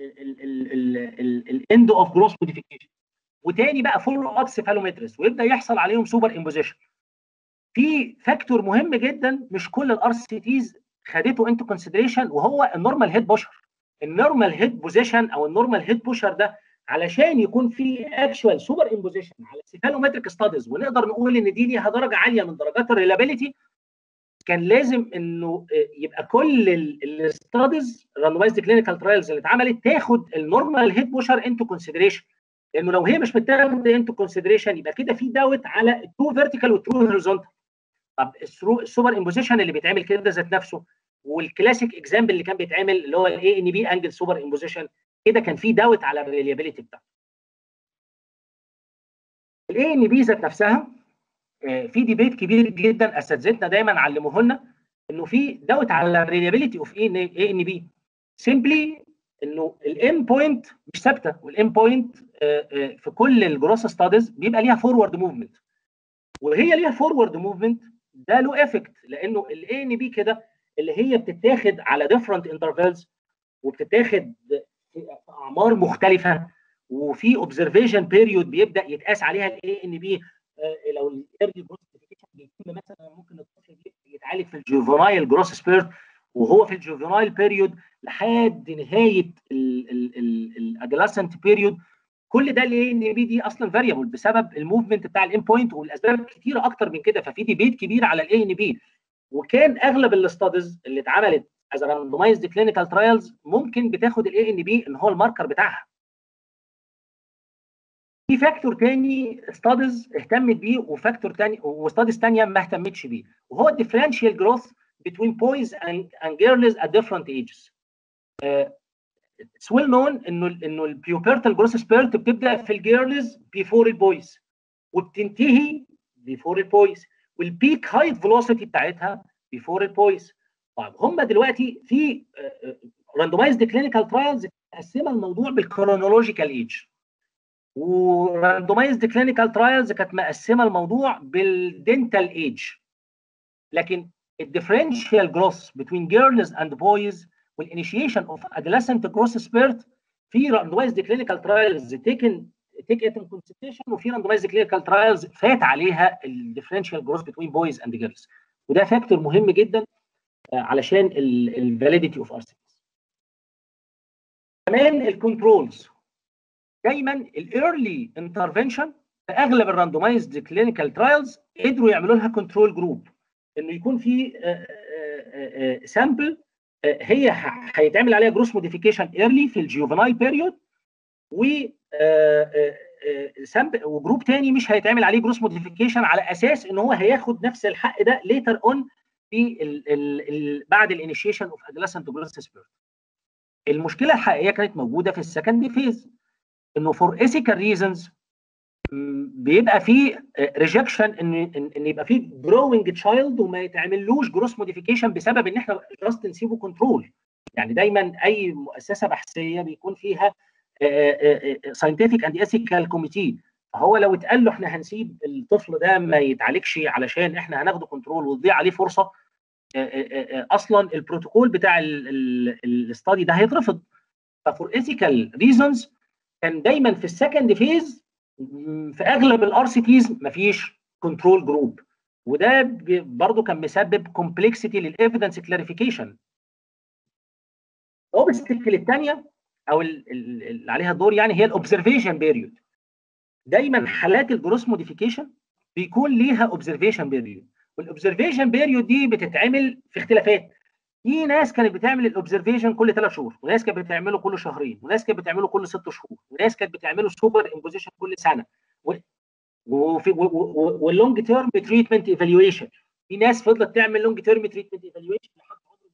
الاند اوف جروث موديفيكيشن وتاني بقى فولو اب سيفالومتريس ويبدا يحصل عليهم سوبر امبوزيشن في فاكتور مهم جدا مش كل الار سي تيز خدته انتو كونسيدريشن وهو النورمال هيد بوشر النورمال هيد بوزيشن او النورمال هيد بوشر ده علشان يكون في اكشوال سوبر امبوزيشن على سيفالومتريك ستاديز ونقدر نقول ان دي ليها درجه عاليه من درجات الريلابيليتي كان لازم انه يبقى كل الستاديز الراندومايزد كلينيكال ترايلز اللي اتعملت تاخد النورمال هيد بوشر انتو كونسيدريشن لانه لو هي مش متاخده انتو كونسيدريشن يبقى كده في داوت على الترو فيرتيكال والترو هوريزونتال طب السوبر امبوزيشن اللي بيتعمل كده ذات نفسه والكلاسيك اكزامبل اللي كان بيتعمل اللي هو الاي ان بي انجل سوبر امبوزيشن كده كان في داوت على الريليابيلتي بتاعته. الاي ان بي ذات نفسها في ديبيت كبير جدا اساتذتنا دايما علموه لنا انه في داوت على الريليابيلتي اوف اي ان بي سيمبلي انه الام بوينت مش ثابته والام بوينت في كل الجروس ستاديز بيبقى ليها فورورد موفمنت وهي ليها فورورد موفمنت ده له افكت لانه الاي ان بي كده اللي هي بتتاخد على ديفرنت انترفالز وبتتاخد في اعمار مختلفه وفي اوبزرفيشن بيريود بيبدا يتقاس عليها الاي ان بي لو الايرلي جروس بيتم مثلا ممكن الطفل يتعالج في الجوفنايل جروس سبيرت وهو في الجوفنايل بيريود لحد نهايه الادلسنت بيريود كل ده الاي ان بي دي اصلا فاريبل بسبب الموفمنت بتاع الام بوينت والاسباب كتيره اكتر من كده ففي ديبيت كبير على الاي ان بي وكان اغلب الاستاديز اللي اتعملت از راندومايزد كلينيكال ترايلز ممكن بتاخد الاي ان بي ان هو الماركر بتاعها في فاكتور تاني ستاديز اهتمت بيه وفاكتور تاني وستاديز تانيه ما اهتمتش بيه وهو الديفرنشال جروث between boys and, and girls at different ages. Uh, it's well known انه انه البيوبرتال جروث سبيرت بتبدا في الجيرلز بيفور البويز وبتنتهي بيفور البويز والبيك هايت فيلوسيتي بتاعتها بيفور البويز. طيب هم دلوقتي في راندومايزد كلينيكال ترايلز مقسمه الموضوع بالكرونولوجيكال ايج. وراندومايزد كلينيكال ترايلز كانت مقسمه الموضوع بالدنتال ايج. لكن الديفرنشال جروث between girls and boys والinitiation of adolescent growth spurt في randomized clinical trials taken take it in consideration وفي randomized clinical trials فات عليها الديفرنشال جروث between boys and girls وده فاكتور مهم جدا علشان الفاليديتي اوف ار كمان الكنترولز دايما الايرلي انترفنشن في اغلب الراندومايزد كلينيكال ترايلز قدروا يعملوا لها كنترول جروب انه يكون في سامبل هي هيتعمل عليها جروس موديفيكيشن ايرلي في الجيوفنايل بيريود و سامبل وجروب تاني مش هيتعمل عليه جروس موديفيكيشن على اساس ان هو هياخد نفس الحق ده ليتر اون في ال ال ال بعد الانيشيشن اوف ادolescent جروس سبيرت المشكله الحقيقيه كانت موجوده في السكند فيز انه فور ايثيكال ريزونز بيبقى في ريجكشن ان ان يبقى في جروينج تشايلد وما يتعملوش جروس موديفيكيشن بسبب ان احنا جاست نسيبه كنترول يعني دايما اي مؤسسه بحثيه بيكون فيها ساينتفك اند ايثيكال كوميتي فهو لو اتقال له احنا هنسيب الطفل ده ما يتعالجش علشان احنا هناخده كنترول وتضيع عليه فرصه اصلا البروتوكول بتاع الاستادي ده هيترفض ففور ايثيكال ريزونز كان دايما في السكند فيز في اغلب الار سي تيز مفيش كنترول جروب وده برضه كان مسبب كومبلكسيتي للايفيدنس كلاريفيكيشن الاوبستكل الثانيه او اللي عليها الدور يعني هي الاوبزرفيشن بيريود دايما حالات الجروس موديفيكيشن بيكون ليها اوبزرفيشن بيريود والاوبزرفيشن بيريود دي بتتعمل في اختلافات في ناس كانت بتعمل الاوبزرفيشن كل ثلاث شهور وناس كانت بتعمله كل شهرين وناس كانت بتعمله كل ست شهور وناس كانت بتعمله سوبر امبوزيشن كل سنه وفي واللونج تيرم تريتمنت ايفالويشن في ناس فضلت تعمل لونج تيرم تريتمنت ايفالويشن لحد عمر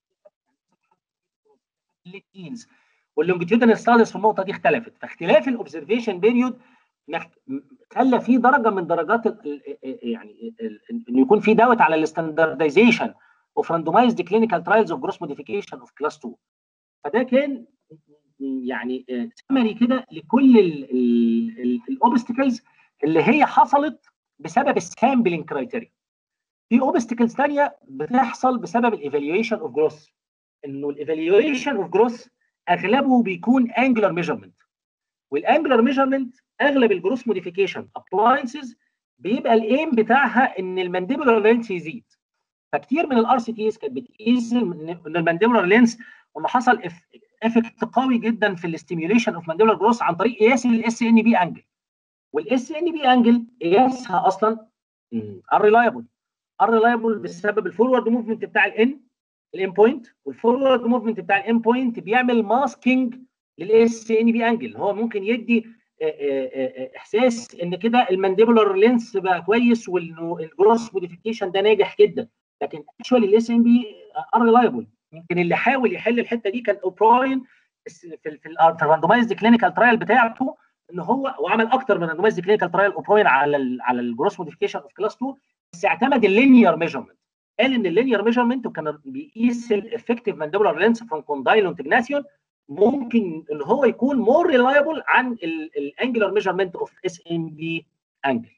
معين للتينز واللونجيتيودنال ستاديز في النقطه دي اختلفت فاختلاف الاوبزرفيشن بيريود خلى في درجه من درجات يعني انه يكون في دوت على الستاندردايزيشن اوف راندومايزد كلينيكال ترايلز اوف جروس موديفيكيشن اوف كلاس 2 فده كان يعني سمري كده لكل الاوبستكلز اللي هي حصلت بسبب السامبلنج كرايتيريا في اوبستكلز ثانيه بتحصل بسبب الايفالويشن اوف جروث انه الايفالويشن اوف جروث اغلبه بيكون انجلر ميجرمنت والانجلر ميجرمنت اغلب الجروث موديفيكيشن ابلاينسز بيبقى الايم بتاعها ان المانديبولار لينس يزيد فكتير من الار سي تيز كانت بتقيس ان المانديبولار لينس وما حصل افكت قوي جدا في الاستيميوليشن اوف مانديبولار جروث عن طريق قياس الاس ان بي انجل والاس ان بي انجل قياسها اصلا unreliable unreliable بسبب الفورورد موفمنت بتاع الان الان بوينت والفورورد موفمنت بتاع الان بوينت بيعمل ماسكينج للاس ان بي انجل هو ممكن يدي احساس ان كده المانديبولار لينس بقى كويس وانه الجروس موديفيكيشن ده ناجح جدا لكن اكشوالي الاس ان بي unreliable يمكن اللي حاول يحل الحته دي كان اوبراين في في الراندومايزد كلينيكال ترايل بتاعته ان هو وعمل اكتر من راندومايزد كلينيكال ترايل اوبراين على ال على الجروس موديفيكيشن اوف كلاس 2 بس اعتمد اللينير ميجرمنت قال ان اللينير ميجرمنت وكان بيقيس الافكتيف مانديبولار لينس فروم كوندايل وانتجناسيون ممكن ان هو يكون مور ريلايبل عن الانجلر ميجرمنت اوف اس ام بي انجل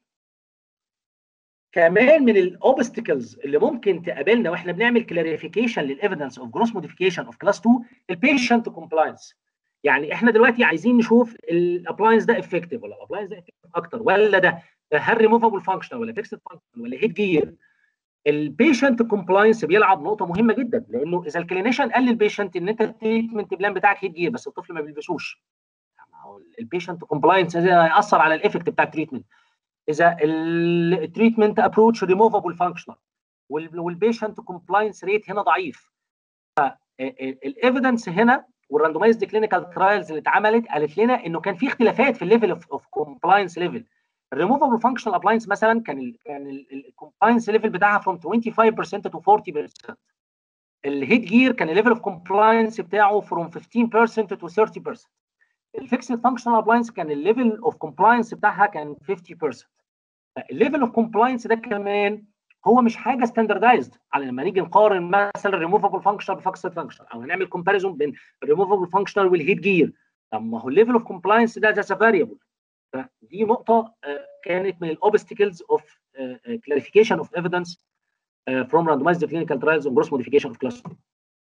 كمان من الاوبستكلز اللي ممكن تقابلنا واحنا بنعمل كلاريفيكيشن للايفيدنس اوف جروس موديفيكيشن اوف كلاس 2 البيشنت كومبلاينس يعني احنا دلوقتي عايزين نشوف الابلاينس ده افكتيف ولا الابلاينس ده افكتيف اكتر ولا ده هل ريموفابل فانكشن ولا فيكسد فانكشن ولا هيد جير البيشنت كومبلاينس بيلعب نقطه مهمه جدا لانه اذا الكلينيشن قال للبيشنت ان انت التريتمنت بلان بتاعك هيد جير بس الطفل ما بيلبسوش البيشنت كومبلاينس هيأثر على الايفكت بتاع التريتمنت اذا التريتمنت ابروتش ريموفابل فانكشنال والبيشنت كومبلاينس ريت هنا ضعيف فالايفيدنس هنا والراندومايزد كلينيكال ترايلز اللي اتعملت قالت لنا انه كان في اختلافات في الليفل اوف كومبلاينس ليفل الريموفبل فانكشنال ابلاينس مثلا كان ال كان الكومبلاينس ليفل بتاعها from 25% to 40% الهيد جير كان الليفل اوف كومبلاينس بتاعه from 15% to 30% الفيكسد فانكشنال ابلاينس كان الليفل اوف كومبلاينس بتاعها كان 50% الليفل اوف كومبلاينس ده كمان هو مش حاجه ستاندردايزد على لما نيجي نقارن مثلا الريموفبل فانكشنال بفاكسد فانكشنال او هنعمل كومباريزون بين الريموفبل فانكشنال والهيد جير طب ما هو الليفل اوف كومبلاينس ده ذاتس فاريبل فدي نقطه كانت من الاوبستكلز اوف clarification of evidence uh, from randomized clinical trials on gross modification of class 2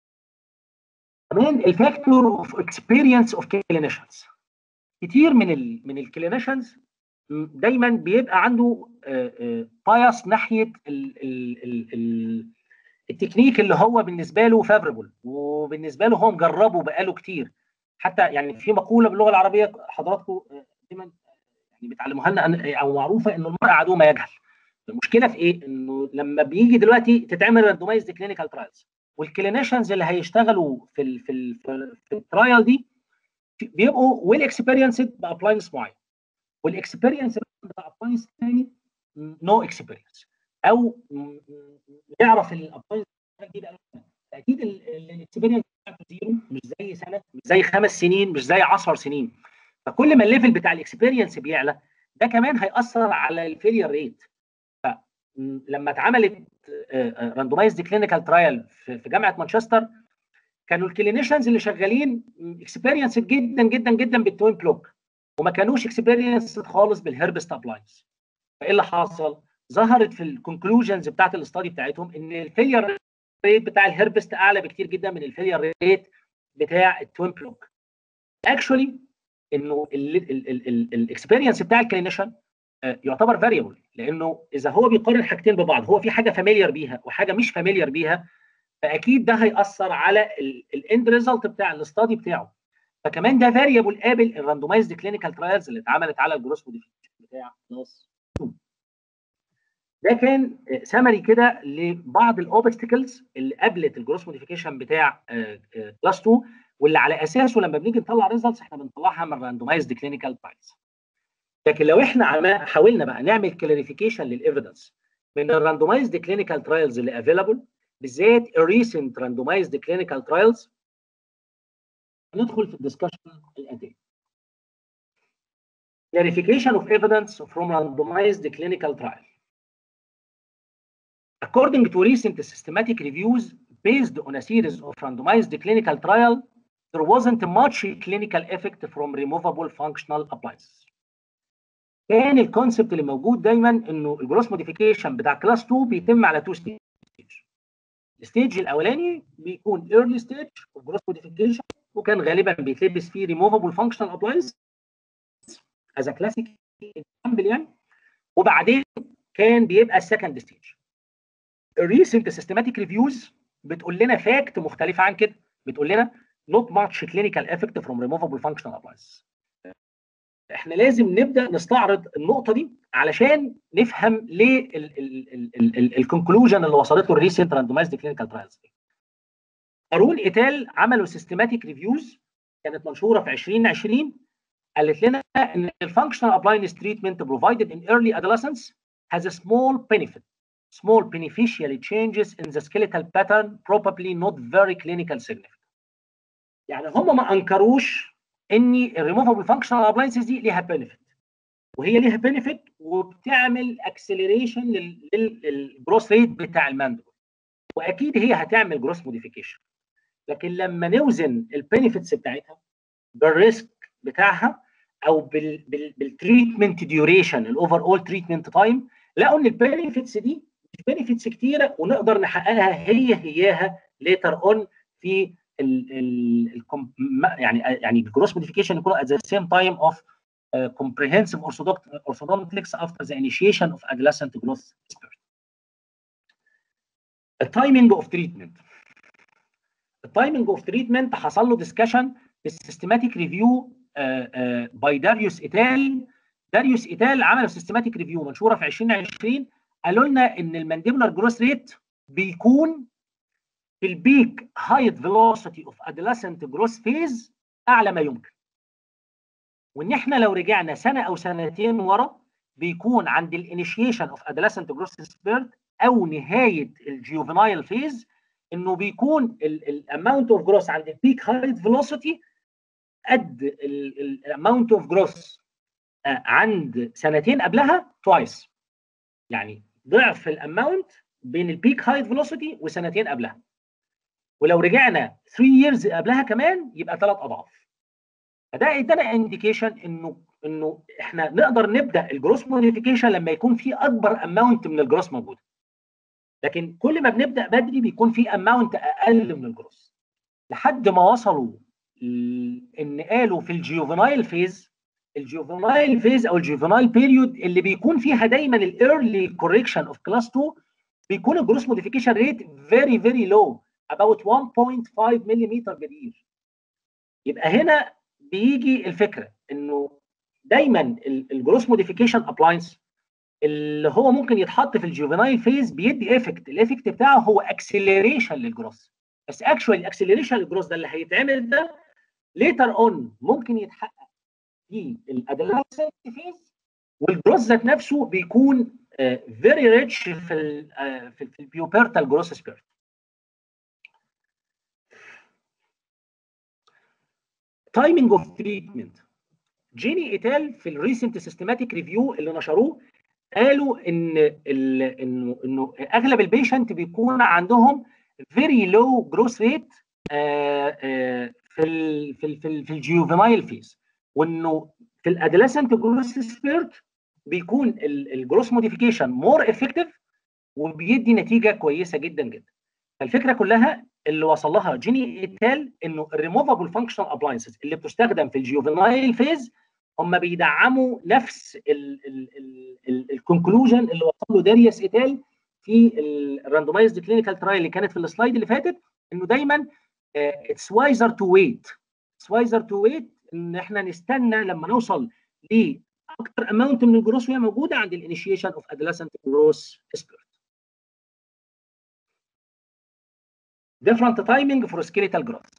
كمان الفاكتور اوف اكسبيرينس اوف كلينيشنز كتير من ال من الكلينيشنز دايما بيبقى عنده بايس ناحيه ال ال ال ال التكنيك اللي هو بالنسبه له فافربل وبالنسبه له هو مجربه بقاله كتير حتى يعني في مقوله باللغه العربيه حضراتكم دايما يعني بيتعلموها لنا او معروفه انه المرء عدو ما يجهل المشكله في ايه؟ انه لما بيجي دلوقتي تتعمل راندومايزد كلينيكال ترايلز والكلينيشنز اللي هيشتغلوا في ال في ال في الترايل دي بيبقوا ويل اكسبيرينسد بابلاينس معين والاكسبيرينس بابلاينس ثاني نو اكسبيرينس او يعرف الابلاينس دي بقى اكيد الاكسبيرينس بتاعته زيرو مش زي سنه مش زي خمس سنين مش زي 10 سنين فكل ما الليفل بتاع الاكسبيرينس بيعلى ده كمان هياثر على الفيلير ريت فلما اتعملت راندومايزد كلينيكال ترايل في جامعه مانشستر كانوا الكلينيشنز اللي شغالين اكسبيرينس جدا جدا جدا بالتوين بلوك وما كانوش اكسبيرينس خالص بالهربست ابلاينس فايه اللي حصل؟ ظهرت في الكونكلوجنز بتاعت الاستادي بتاعتهم ان الفيلير ريت بتاع الهربست اعلى بكتير جدا من الفيلير ريت بتاع التوين بلوك اكشولي انه الاكسبيرينس بتاع الكلينيشن يعتبر فاريبل لانه اذا هو بيقارن حاجتين ببعض هو في حاجه فاميليار بيها وحاجه مش فاميليار بيها فاكيد ده هياثر على الاند ريزلت بتاع الاستادي بتاعه فكمان ده فاريبل قابل الراندومايزد كلينيكال ترايلز اللي اتعملت على الجروس موديفيكيشن بتاع كلاس 2 ده كان سمري كده لبعض الاوبستكلز اللي قابلت الجروس موديفيكيشن بتاع كلاس 2 واللي على اساسه لما بنيجي نطلع ريزلتس احنا بنطلعها من الراندومايزد كلينيكال ترايلز لكن لو احنا حاولنا بقى نعمل كلاريفيكيشن للايفيدنس من الراندومايزد كلينيكال ترايلز اللي افيلابل بالذات الريسنت راندومايزد كلينيكال ترايلز ندخل في الدسكشن الاتي clarification of evidence from randomized clinical trial according to recent systematic reviews based on a series of randomized clinical trial there wasn't much clinical effect from removable functional appliances كان الكونسبت اللي موجود دايما انه الجروس موديفيكيشن بتاع كلاس 2 بيتم على تو ستيج الستيج الاولاني بيكون ايرلي ستيج اوف جروس موديفيكيشن وكان غالبا بيتلبس فيه ريموفبل فانكشنال ابلاينس از كلاسيك اكزامبل يعني وبعدين كان بيبقى السكند ستيج الريسنت سيستماتيك ريفيوز بتقول لنا فاكت مختلفه عن كده بتقول لنا not much clinical effect from removable functional appliances احنا لازم نبدا نستعرض النقطه دي علشان نفهم ليه الكونكلوجن اللي وصلت له الريسنت راندومايزد كلينيكال ترايلز ارون ايتال عملوا سيستماتيك ريفيوز كانت منشوره في 2020 قالت لنا ان الفانكشنال ابلاينس تريتمنت provided in early adolescence has a small benefit small beneficial changes in the skeletal pattern probably not very clinical significant يعني هم ما انكروش ان الريموفبل فانكشنال ابلاينسز دي ليها بنفيت وهي ليها بنفيت وبتعمل اكسلريشن للجروس ريت بتاع الماندبل واكيد هي هتعمل جروس موديفيكيشن لكن لما نوزن البنفيتس بتاعتها بالريسك بتاعها او بالتريتمنت ديوريشن الاوفر اول تريتمنت تايم لقوا ان البنفيتس دي مش بنفيتس كتيره ونقدر نحققها هي هياها ليتر اون في ال ال يعني يعني الجروس موديفيكيشن يكون at the same time of uh, comprehensive orthodontics after the initiation of adolescent growth spurt. التايمينج اوف تريتمنت التايمينج اوف تريتمنت حصل له ديسكشن في السيستماتيك ريفيو باي داريوس ايتال داريوس ايتال عملوا سيستماتيك ريفيو منشوره في 2020 قالوا لنا ان المانديبولار جروث ريت بيكون في البيك هايت فيلوسيتي اوف ادolescent جروث فيز اعلى ما يمكن وان احنا لو رجعنا سنه او سنتين ورا بيكون عند الانيشيشن اوف ادolescent جروث سبيرت او نهايه الجيوفينايل فيز انه بيكون الاماونت اوف جروث عند البيك هايت فيلوسيتي قد الاماونت اوف جروث عند سنتين قبلها توايس يعني ضعف الاماونت بين البيك هايت فيلوسيتي وسنتين قبلها ولو رجعنا 3 ييرز قبلها كمان يبقى ثلاث اضعاف فده ادانا انديكيشن انه انه احنا نقدر نبدا الجروس موديفيكيشن لما يكون في اكبر اماونت من الجروس موجوده لكن كل ما بنبدا بدري بيكون في اماونت اقل من الجروس لحد ما وصلوا ان قالوا في الجيوفينايل فيز الجيوفينايل فيز او الجيوفينايل بيريود اللي بيكون فيها دايما الايرلي كوريكشن اوف كلاس 2 بيكون الجروس موديفيكيشن ريت فيري فيري لو about 1.5 ملم جدير يبقى هنا بيجي الفكره انه دايما الجروس موديفيكيشن ابلاينس اللي هو ممكن يتحط في الجوفينايل فيز بيدي افكت الايفكت بتاعه هو اكسلريشن للجروس بس اكشوال الاكسلريشن للجروس ده اللي هيتعمل ده ليتر اون ممكن يتحقق في الادolescent فيز والجروس ذات نفسه بيكون فيري ريتش في ال في البيوبرتال جروس سبيرت تايمينج اوف تريتمنت جيني ايتال في الريسنت سيستماتيك ريفيو اللي نشروه قالوا ان انه انه اغلب البيشنت بيكون عندهم فيري لو جروث ريت في ال في ال في, ال في الجيوفينايل فيز وانه في الادلسنت جروث سبيرت بيكون الجروث موديفيكيشن مور افكتيف وبيدي نتيجه كويسه جدا جدا فالفكره كلها اللي وصل لها جيني ايتال انه الريموفابل فانكشنال ابلاينسز اللي بتستخدم في الجيوفينايل فيز هم بيدعموا نفس الكونكلوجن اللي وصل له داريوس ايتال في الراندومايزد كلينيكال ترايل اللي كانت في السلايد اللي فاتت انه دايما اتس وايزر تو ويت اتس وايزر تو ويت ان احنا نستنى لما نوصل لاكثر اماونت من الجروس وهي موجوده عند الانيشيشن اوف ادolescent جروس سبيرت different timing for skeletal growth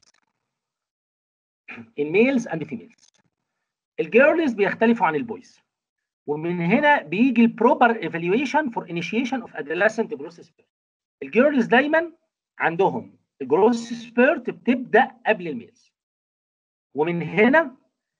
in males and females الجيرلز بيختلفوا عن البويز ومن هنا بيجي البروبر ايفالويشن فور انيشيشن اوف ادolescent جروث سبيرت الجيرلز دايما عندهم الجروث سبيرت بتبدا قبل الميلز ومن هنا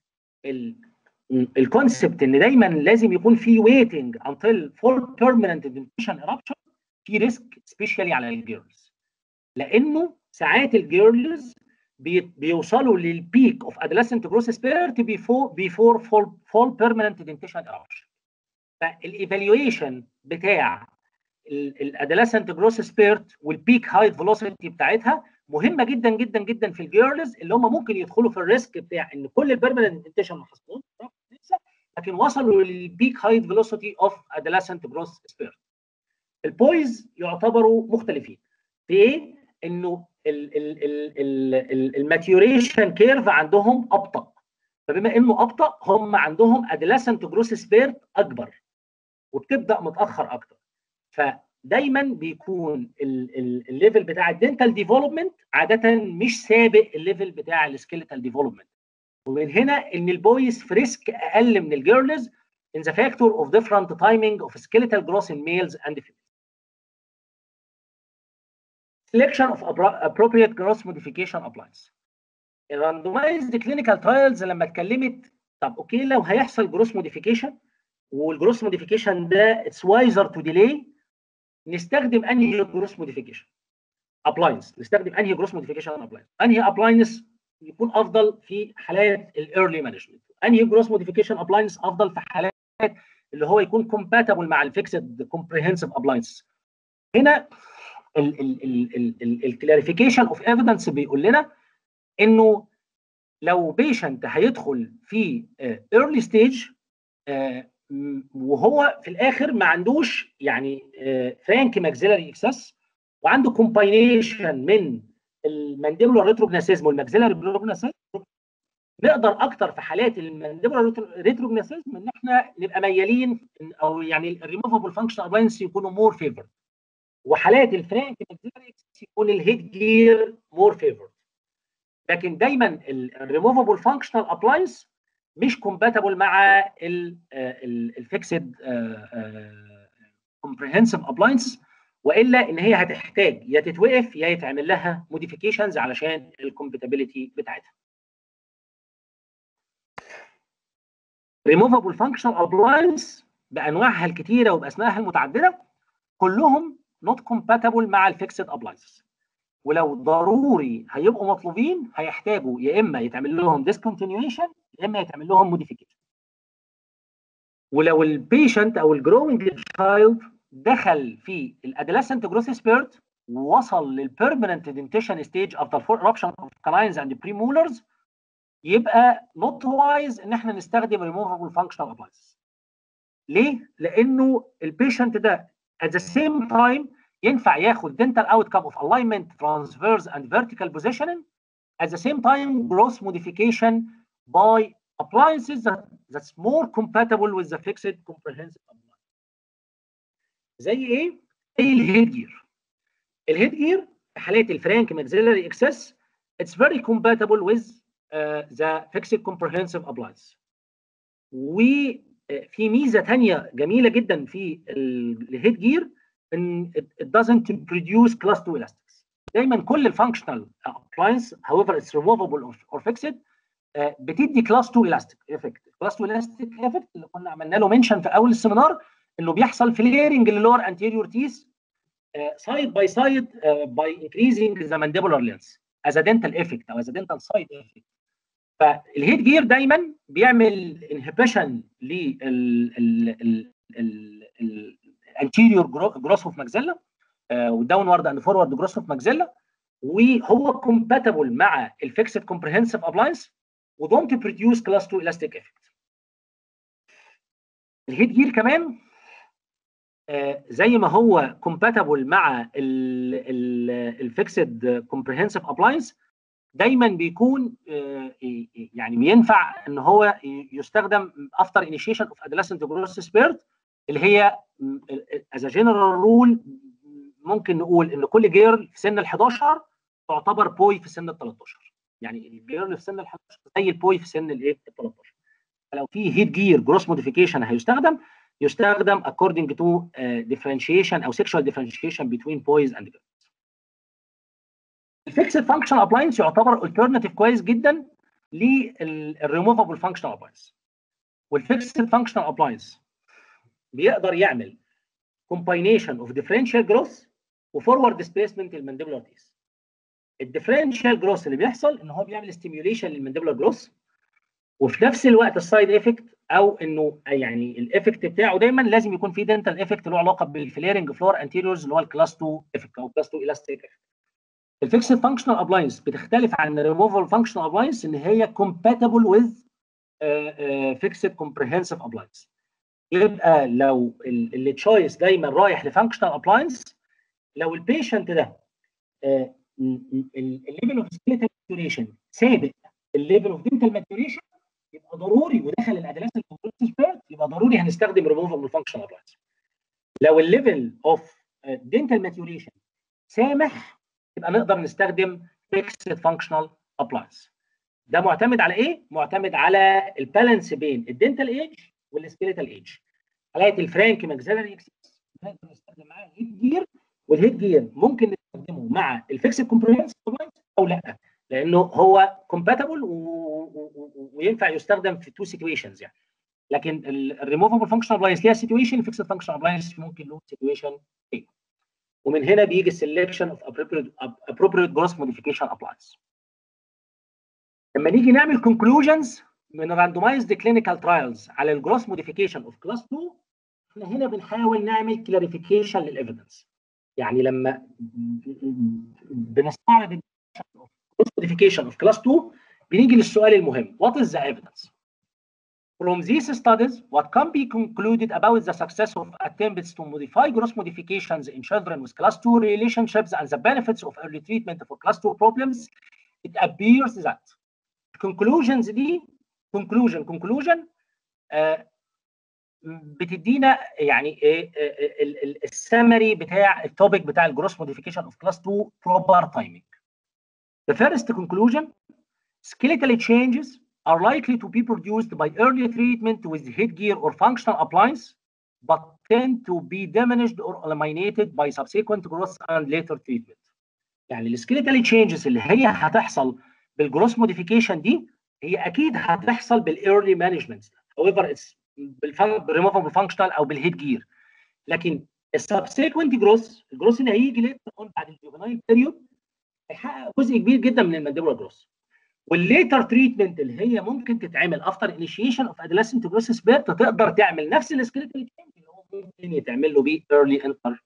الكونسبت ان دايما لازم يكون في ويتنج انتل فول بيرمننت دنتيشن eruption في ريسك سبيشالي على الجيرلز لانه ساعات الجيرلز بيوصلوا للبيك اوف ادolescent جروث سبيرت بيفور بيفور فول فول بيرمننت دنتيشن eruption فالايفالويشن بتاع الادolescent جروث سبيرت والبيك هايت فيلوسيتي بتاعتها مهمه جدا جدا جدا في الجيرلز اللي هم ممكن يدخلوا في الريسك بتاع ان كل البيرمننت دنتيشن ما حصلوش لكن وصلوا للبيك هايت فيلوسيتي اوف ادolescent جروث سبيرت البويز يعتبروا مختلفين في ايه؟ انه الماتيوريشن كيرف عندهم ابطا فبما انه ابطا هم عندهم ادلسنت جروس سبيرت اكبر وبتبدا متاخر اكتر فدايما بيكون الليفل بتاع الدنتال ديفلوبمنت عاده مش سابق الليفل بتاع السكيلتال ديفلوبمنت ومن هنا ان البويز في ريسك اقل من الجيرلز in the factor of different timing of skeletal growth in males and females. selection of appropriate growth modification appliance. الراندومايزد كلينيكال ترايلز لما اتكلمت طب اوكي لو هيحصل جروس موديفيكيشن والجروس موديفيكيشن ده اتس وايزر تو ديلي نستخدم انهي جروس موديفيكيشن ابلاينس نستخدم انهي جروس موديفيكيشن ابلاينس انهي ابلاينس يكون افضل في حالات الايرلي مانجمنت انهي جروس موديفيكيشن ابلاينس افضل في حالات اللي هو يكون كومباتبل مع الفيكسد كومبريهنسيف ابلاينس هنا الكلاريفيكيشن اوف ايفيدنس بيقول لنا انه لو بيشنت هيدخل في ايرلي ستيج وهو في الاخر ما عندوش يعني فرانك ماكسيلاري اكسس وعنده كومباينيشن من المانديبولار ريتروجناسيزم والماكسيلاري بروجناسيزم نقدر اكتر في حالات المانديبولار ريتروجناسيزم ان احنا نبقى ميالين او يعني الريموفبل فانكشن ابلاينس يكونوا مور فيفر وحالات الفرانك يكون الهيد جير مور فيفورد لكن دايما الريموفبل فانكشنال ابلاينس مش كومباتبل مع الفيكسد كومبريهنسيف ابلاينس والا ان هي هتحتاج يا تتوقف يا يتعمل لها موديفيكيشنز علشان الكومباتيبلتي بتاعتها. ريموفبل فانكشنال ابلاينس بانواعها الكتيره وباسمائها المتعدده كلهم نوت كومباتبل مع الفيكسد ابلاينسز ولو ضروري هيبقوا مطلوبين هيحتاجوا يا اما يتعمل لهم ديسكونتينيويشن يا اما يتعمل لهم موديفيكيشن ولو البيشنت او الجروينج تشايلد دخل في الادolescent جروث سبيرت ووصل للبيرمننت دنتيشن ستيج افتر فور eruption اوف canines اند بريمولرز يبقى نوت وايز ان احنا نستخدم ريموفبل فانكشنال ابلاينس ليه؟ لانه البيشنت ده at the same time ينفع ياخد dental outcome of alignment transverse and vertical positioning at the same time growth modification by appliances that, that's more compatible with the fixed comprehensive appliance. زي ايه؟ زي الهيد جير. الهيد جير في حالات الفرانك maxillary اكسس it's very compatible with uh, the fixed comprehensive appliance. وفي ميزه ثانيه جميله جدا في الهيد جير ان it doesn't produce class 2 elastics. دايما كل الفانكشنال appliance however it's removable or fixed بتدي كلاس 2 الاستيك افكت كلاس 2 الاستيك افكت اللي كنا عملنا له منشن في اول السيمينار انه بيحصل فليرنج للور انتيريور تيس سايد باي سايد باي انكريزنج ذا مانديبولار لينس از دنتال افكت او از دنتال سايد افكت فالهيد جير دايما بيعمل انهبيشن للانتيريور جروس اوف ماكزيلا والداون وورد اند فورورد جروس اوف ماكزيلا وهو كومباتبل مع الفيكسد كومبريهنسيف ابلاينس ودونت بروديوس كلاس 2 الاستيك افكت الهيد جير كمان آه زي ما هو كومباتبل مع الفيكسد كومبريهنسيف ابلاينس دايما بيكون آه يعني بينفع ان هو يستخدم افتر انيشيشن اوف ادلسنت جروس سبيرت اللي هي از جنرال رول ممكن نقول ان كل جيرل في سن ال 11 تعتبر بوي في سن ال 13 يعني الجيرل في سن ال 11 زي البوي في سن الايه ال 13 فلو في هيت جير جروس موديفيكيشن هيستخدم يستخدم according to uh, differentiation او sexual differentiation between boys and girls. الفيكسد فانكشن ابلاينس يعتبر alternative كويس جدا للريموفبل فانكشن ابلاينس. والفيكسد فانكشن ابلاينس بيقدر يعمل combination of differential growth وفورورد ديسبيسمنت للمانديبولار تيس. الديفرنشال جروث اللي بيحصل ان هو بيعمل ستيميوليشن للمانديبولار جروث وفي نفس الوقت السايد افكت او انه يعني الافكت بتاعه دايما لازم يكون في دنتال افكت له علاقه بالفليرنج فلور انتيريورز اللي هو الكلاس 2 افكت او كلاس 2 الاستيك افكت. الفيكسد فانكشنال ابلاينس بتختلف عن الريموفال فانكشنال ابلاينس ان هي كومباتبل وذ فيكسد كومبريهنسيف ابلاينس. يبقى لو التشويس دايما رايح لفانكشنال ابلاينس لو البيشنت ده الليفل اوف سكيلتال ماتوريشن سابق الليفل اوف دنتال ماتوريشن يبقى ضروري ودخل الادلسنت سبيرت يبقى ضروري هنستخدم ريموفبل فانكشن ابلاينس لو الليفل اوف دنتال ماتوريشن سامح يبقى نقدر نستخدم فيكسد فانكشنال ابلاينس ده معتمد على ايه؟ معتمد على البالانس بين الدنتال ايج والسكيلتال ايج حالات الفرانك ماكسيلري اكسس نقدر نستخدم معاه الهيد جير والهيد جير ممكن نستخدمه مع الفيكسد كومبريهنسيف او لا لانه هو كومباتبل وينفع يستخدم في تو سيتويشنز يعني لكن الريموفبل فانكشن ابلاينس ليها سيتويشن الفيكسد فانكشن ابلاينس ممكن له سيتويشن ايه ومن هنا بيجي السلكشن اوف appropriate جروس موديفيكيشن ابلاينس لما نيجي نعمل conclusions من randomized clinical trials على الجروس موديفيكيشن اوف كلاس 2 احنا هنا بنحاول نعمل كلاريفيكيشن للايفيدنس يعني لما بنستعرض modification of class 2 بنيجي للسؤال المهم what is the evidence from these studies what can be concluded about the success of attempts to modify gross modifications in children with class 2 relationships and the benefits of early treatment for class 2 problems it appears that conclusions دي conclusion conclusion uh, بتدينا يعني السمري بتاع التوبيك بتاع الجروس موديفيكيشن اوف كلاس 2 بروبر تايمينج. The first conclusion skeletal changes are likely to be produced by early treatment with headgear or functional appliance but tend to be diminished or eliminated by subsequent growth and later treatment. يعني السكيليتال تشينجز اللي هي هتحصل بالجروس موديفيكيشن دي هي اكيد هتحصل بالايرلي مانجمنت however it's بالريموفبل فانكشنال او بالهيد جير لكن السبسيكونت جروس الجروس اللي هيجي ليتر اون بعد الجوفنايل بيريود هيحقق جزء كبير جدا من المانديبولار جروس والليتر تريتمنت اللي هي ممكن تتعمل افتر انيشيشن اوف ادلسنت جروس سبيرت تقدر تعمل نفس السكيلتال تشينج اللي هو ممكن يتعمل له بيه ايرلي انتر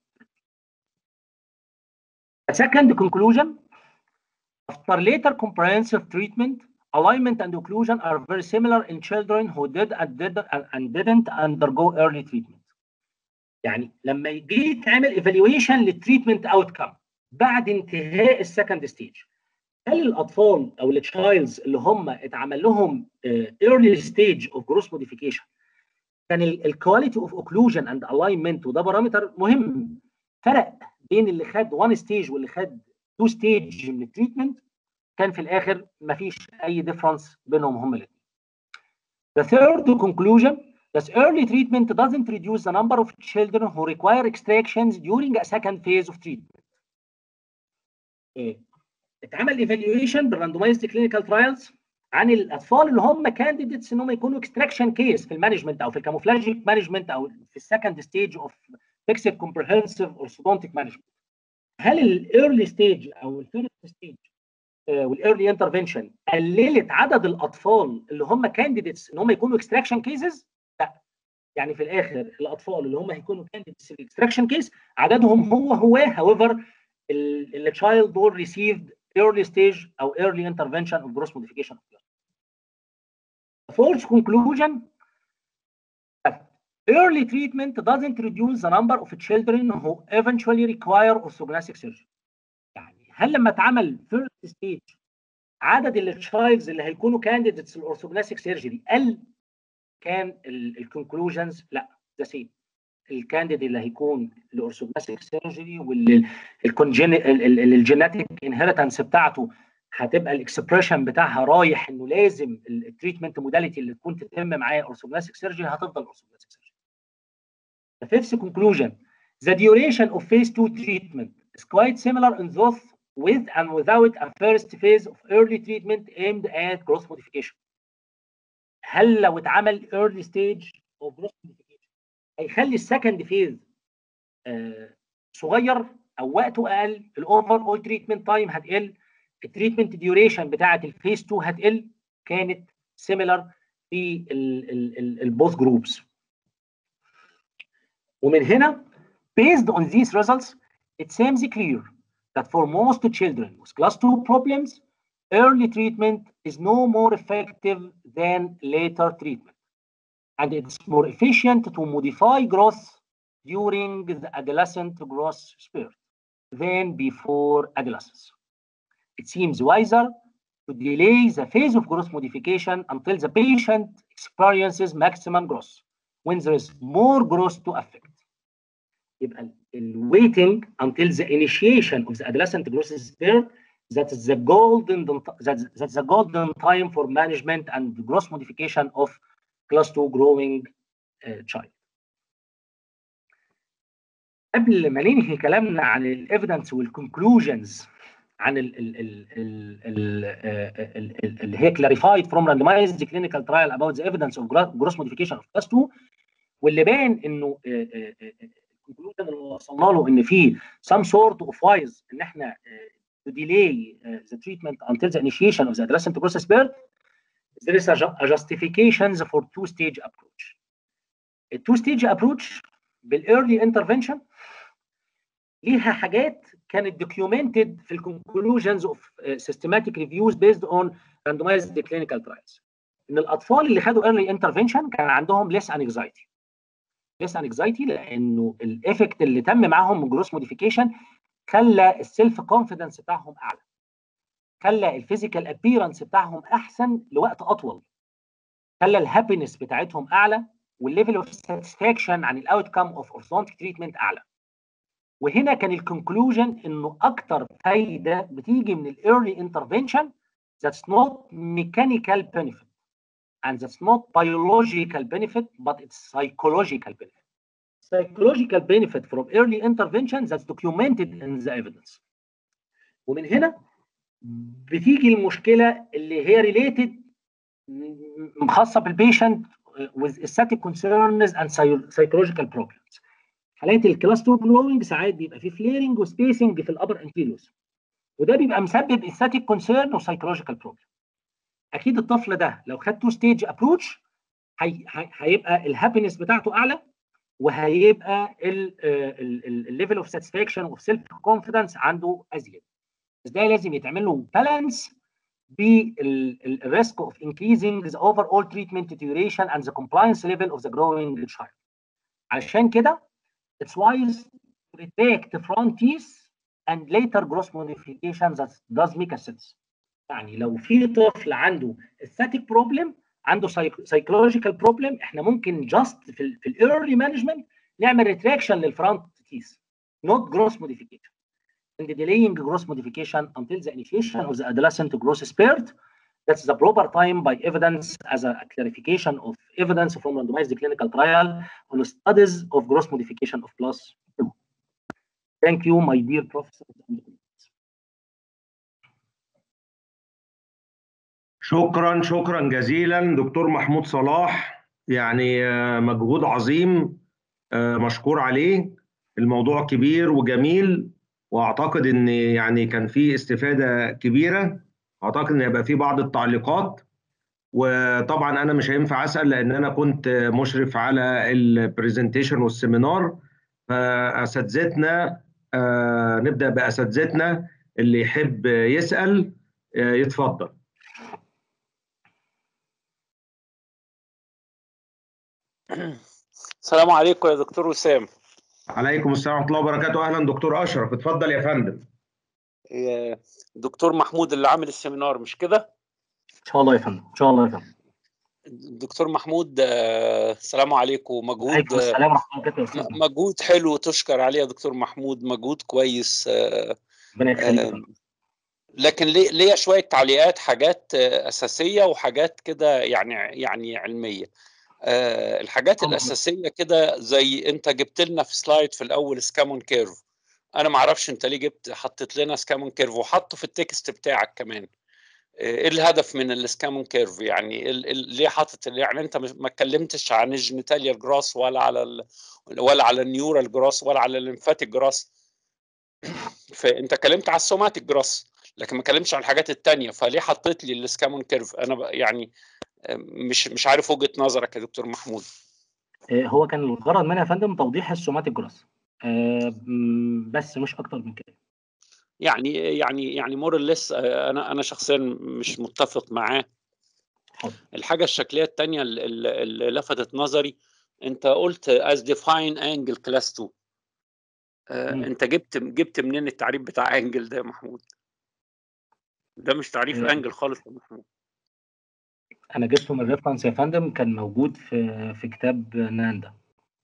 second conclusion after later comprehensive treatment alignment and occlusion are very similar in children who did and, did and didn't undergo early treatment. يعني لما يجي يتعمل evaluation للتريتمنت outcome بعد انتهاء السكند ستيج هل الاطفال او التشايلدز اللي هم اتعمل لهم early stage of growth modification كان الكواليتي اوف اوكلوجن اند الاينمنت وده بارامتر مهم فرق بين اللي خد 1 ستيج واللي خد 2 ستيج من التريتمنت كان في الاخر ما فيش اي ديفرنس بينهم هم الاثنين. The third conclusion that early treatment doesn't reduce the number of children who require extractions during a second phase of treatment. إيه؟ اتعمل evaluation بالراندومايزد كلينيكال ترايلز عن الاطفال اللي هم كانديديتس ان هم يكونوا اكستراكشن كيس في المانجمنت او في الكاموفلاجيك مانجمنت او في السكند ستيج اوف فيكسد كومبرهنسيف اورثودونتيك مانجمنت. هل الايرلي ستيج او الفيرست ستيج والايرلي انترفنشن قللت عدد الاطفال اللي هم كانديديتس ان هم يكونوا اكستراكشن كيسز؟ لا يعني في الاخر الاطفال اللي هم هيكونوا كانديديتس الاكستراكشن كيس عددهم هو هو هاويفر التشايلد دول ريسيفد early stage او early intervention of gross modification of blood. The fourth conclusion early treatment doesn't reduce the number of children who eventually require orthognathic surgery. يعني هل لما اتعمل first stage عدد التشايلدز اللي هيكونوا candidates للاورثوجناثيك سيرجري قل كان الكونكلوجنز لا ذا سيم الكانديد اللي هيكون الاورثوجناثيك سيرجري والجينيتيك انهيرتنس بتاعته هتبقى الاكسبريشن بتاعها رايح انه لازم التريتمنت موداليتي اللي تكون تتم معاه اورثوجناثيك سيرجري هتفضل اورثوجناثيك سيرجري. The fifth conclusion the duration of phase 2 treatment is quite similar in those with and without a first phase of early treatment aimed at growth modification. هل لو اتعمل early stage of growth modification هيخلي السكند فيز آه صغير او وقته اقل الاوفر اول تريتمنت تايم هتقل التريتمنت ديوريشن بتاعه الفيز 2 هتقل كانت سيميلر في البوث جروبس ومن هنا based on these results it seems clear that for most children with class 2 problems early treatment is no more effective than later treatment and it's more efficient to modify growth during the adolescent growth spurt than before adolescence. It seems wiser to delay the phase of growth modification until the patient experiences maximum growth when there is more growth to affect. يبقى waiting until the initiation of the adolescent growth spurt that is the golden that's, that's the golden time for management and growth modification of class 2 growing uh, child. قبل ما ننهي كلامنا عن الايفيدنس والكونكلوجنز عن ال ال ال ال اللي هي clarified from randomized clinical trial about the evidence of gross modification of class 2 واللي بان انه الكونكلوجن اللي وصلنا له ان في some sort of wise ان احنا to delay the treatment until the initiation of the adolescent process birth there is a, a justifications for two stage approach. A two stage approach بالايرلي انترفنشن ليها حاجات كانت documented في الكونكلوجنز اوف systematic reviews based on randomized clinical trials. ان الاطفال اللي خدوا early intervention كان عندهم less anxiety. less anxiety لانه الايفكت اللي تم معاهم من جروس موديفيكيشن خلى السيلف كونفيدنس بتاعهم اعلى. خلى الفيزيكال ابييرنس بتاعهم احسن لوقت اطول. خلى الهابينس بتاعتهم اعلى والليفل اوف ساتسفاكشن عن الاوت كام اوف اورثودونتيك تريتمنت اعلى وهنا كان الكونكلوجن انه اكتر فايده بتيجي من الايرلي انترفنشن that's not mechanical benefit and that's not biological benefit but it's psychological benefit psychological benefit from early intervention that's documented in the evidence ومن هنا بتيجي المشكله اللي هي related خاصه بالبيشنت with aesthetic concerns and psychological problems حالات الكلاس 2 جلوينج ساعات بيبقى في فليرنج وسبيسنج في الابر انتيريوس وده بيبقى مسبب aesthetic concern وسايكولوجيكال بروبلم اكيد الطفل ده لو خد تو ستيج ابروتش هيبقى الهابينس بتاعته اعلى وهيبقى الليفل اوف ساتسفاكشن اوف سيلف كونفيدنس عنده ازيد بس ده لازم يتعمل له بالانس بالريسك اوف increasing the overall treatment duration and the compliance level of the growing child عشان كده it's wise to retract front teeth and later gross modification that does make a sense يعني لو في طفل عنده aesthetic problem عنده psychological problem احنا ممكن just في ال في الايرلي مانجمنت نعمل retraction للفرونت teeth not gross modification and delaying gross modification until the initiation of the adolescent growth spurt that's the proper time by evidence as a clarification of evidence from randomized clinical trial on studies of gross modification of class 2. Thank you, my dear professors. شكرا شكرا جزيلا دكتور محمود صلاح يعني مجهود عظيم مشكور عليه الموضوع كبير وجميل واعتقد ان يعني كان في استفاده كبيره اعتقد ان هيبقى في بعض التعليقات وطبعا انا مش هينفع اسال لان انا كنت مشرف على البرزنتيشن والسيمينار فاساتذتنا آه نبدا باساتذتنا اللي يحب يسال آه يتفضل السلام عليكم يا دكتور وسام عليكم السلام ورحمه الله وبركاته اهلا دكتور اشرف اتفضل يا فندم دكتور محمود اللي عامل السيمينار مش كده ان شاء الله يا فندم ان شاء الله يا فندم دكتور محمود السلام عليكم مجهود عليكم السلام ورحمه الله وبركاته مجهود حلو تشكر عليه يا دكتور محمود مجهود كويس ربنا يخليك لكن ليا شويه تعليقات حاجات اساسيه وحاجات كده يعني يعني علميه أه الحاجات الاساسيه كده زي انت جبت لنا في سلايد في الاول سكامون كيرف انا ما اعرفش انت ليه جبت حطيت لنا سكامون كيرف وحطه في التكست بتاعك كمان ايه الهدف من السكامون كيرف يعني ليه حاطط يعني انت ما اتكلمتش عن الجينيتاليال جراس ولا على ال ولا على النيورال جراس ولا على الليمفاتيك جراس فانت اتكلمت على السوماتيك جراس لكن ما اتكلمتش عن الحاجات الثانيه فليه حطيت لي السكامون كيرف انا يعني مش مش عارف وجهه نظرك يا دكتور محمود هو كان الغرض منها يا فندم توضيح السوماتيك جراس بس مش اكتر من كده يعني يعني يعني مور لس انا انا شخصيا مش متفق معاه الحاجه الشكليه الثانيه اللي لفتت نظري انت قلت as define angle class 2 آه انت جبت جبت منين التعريف بتاع انجل ده يا محمود ده مش تعريف انجل خالص يا محمود انا جبته من ريفرنس يا فندم كان موجود في في كتاب ناندا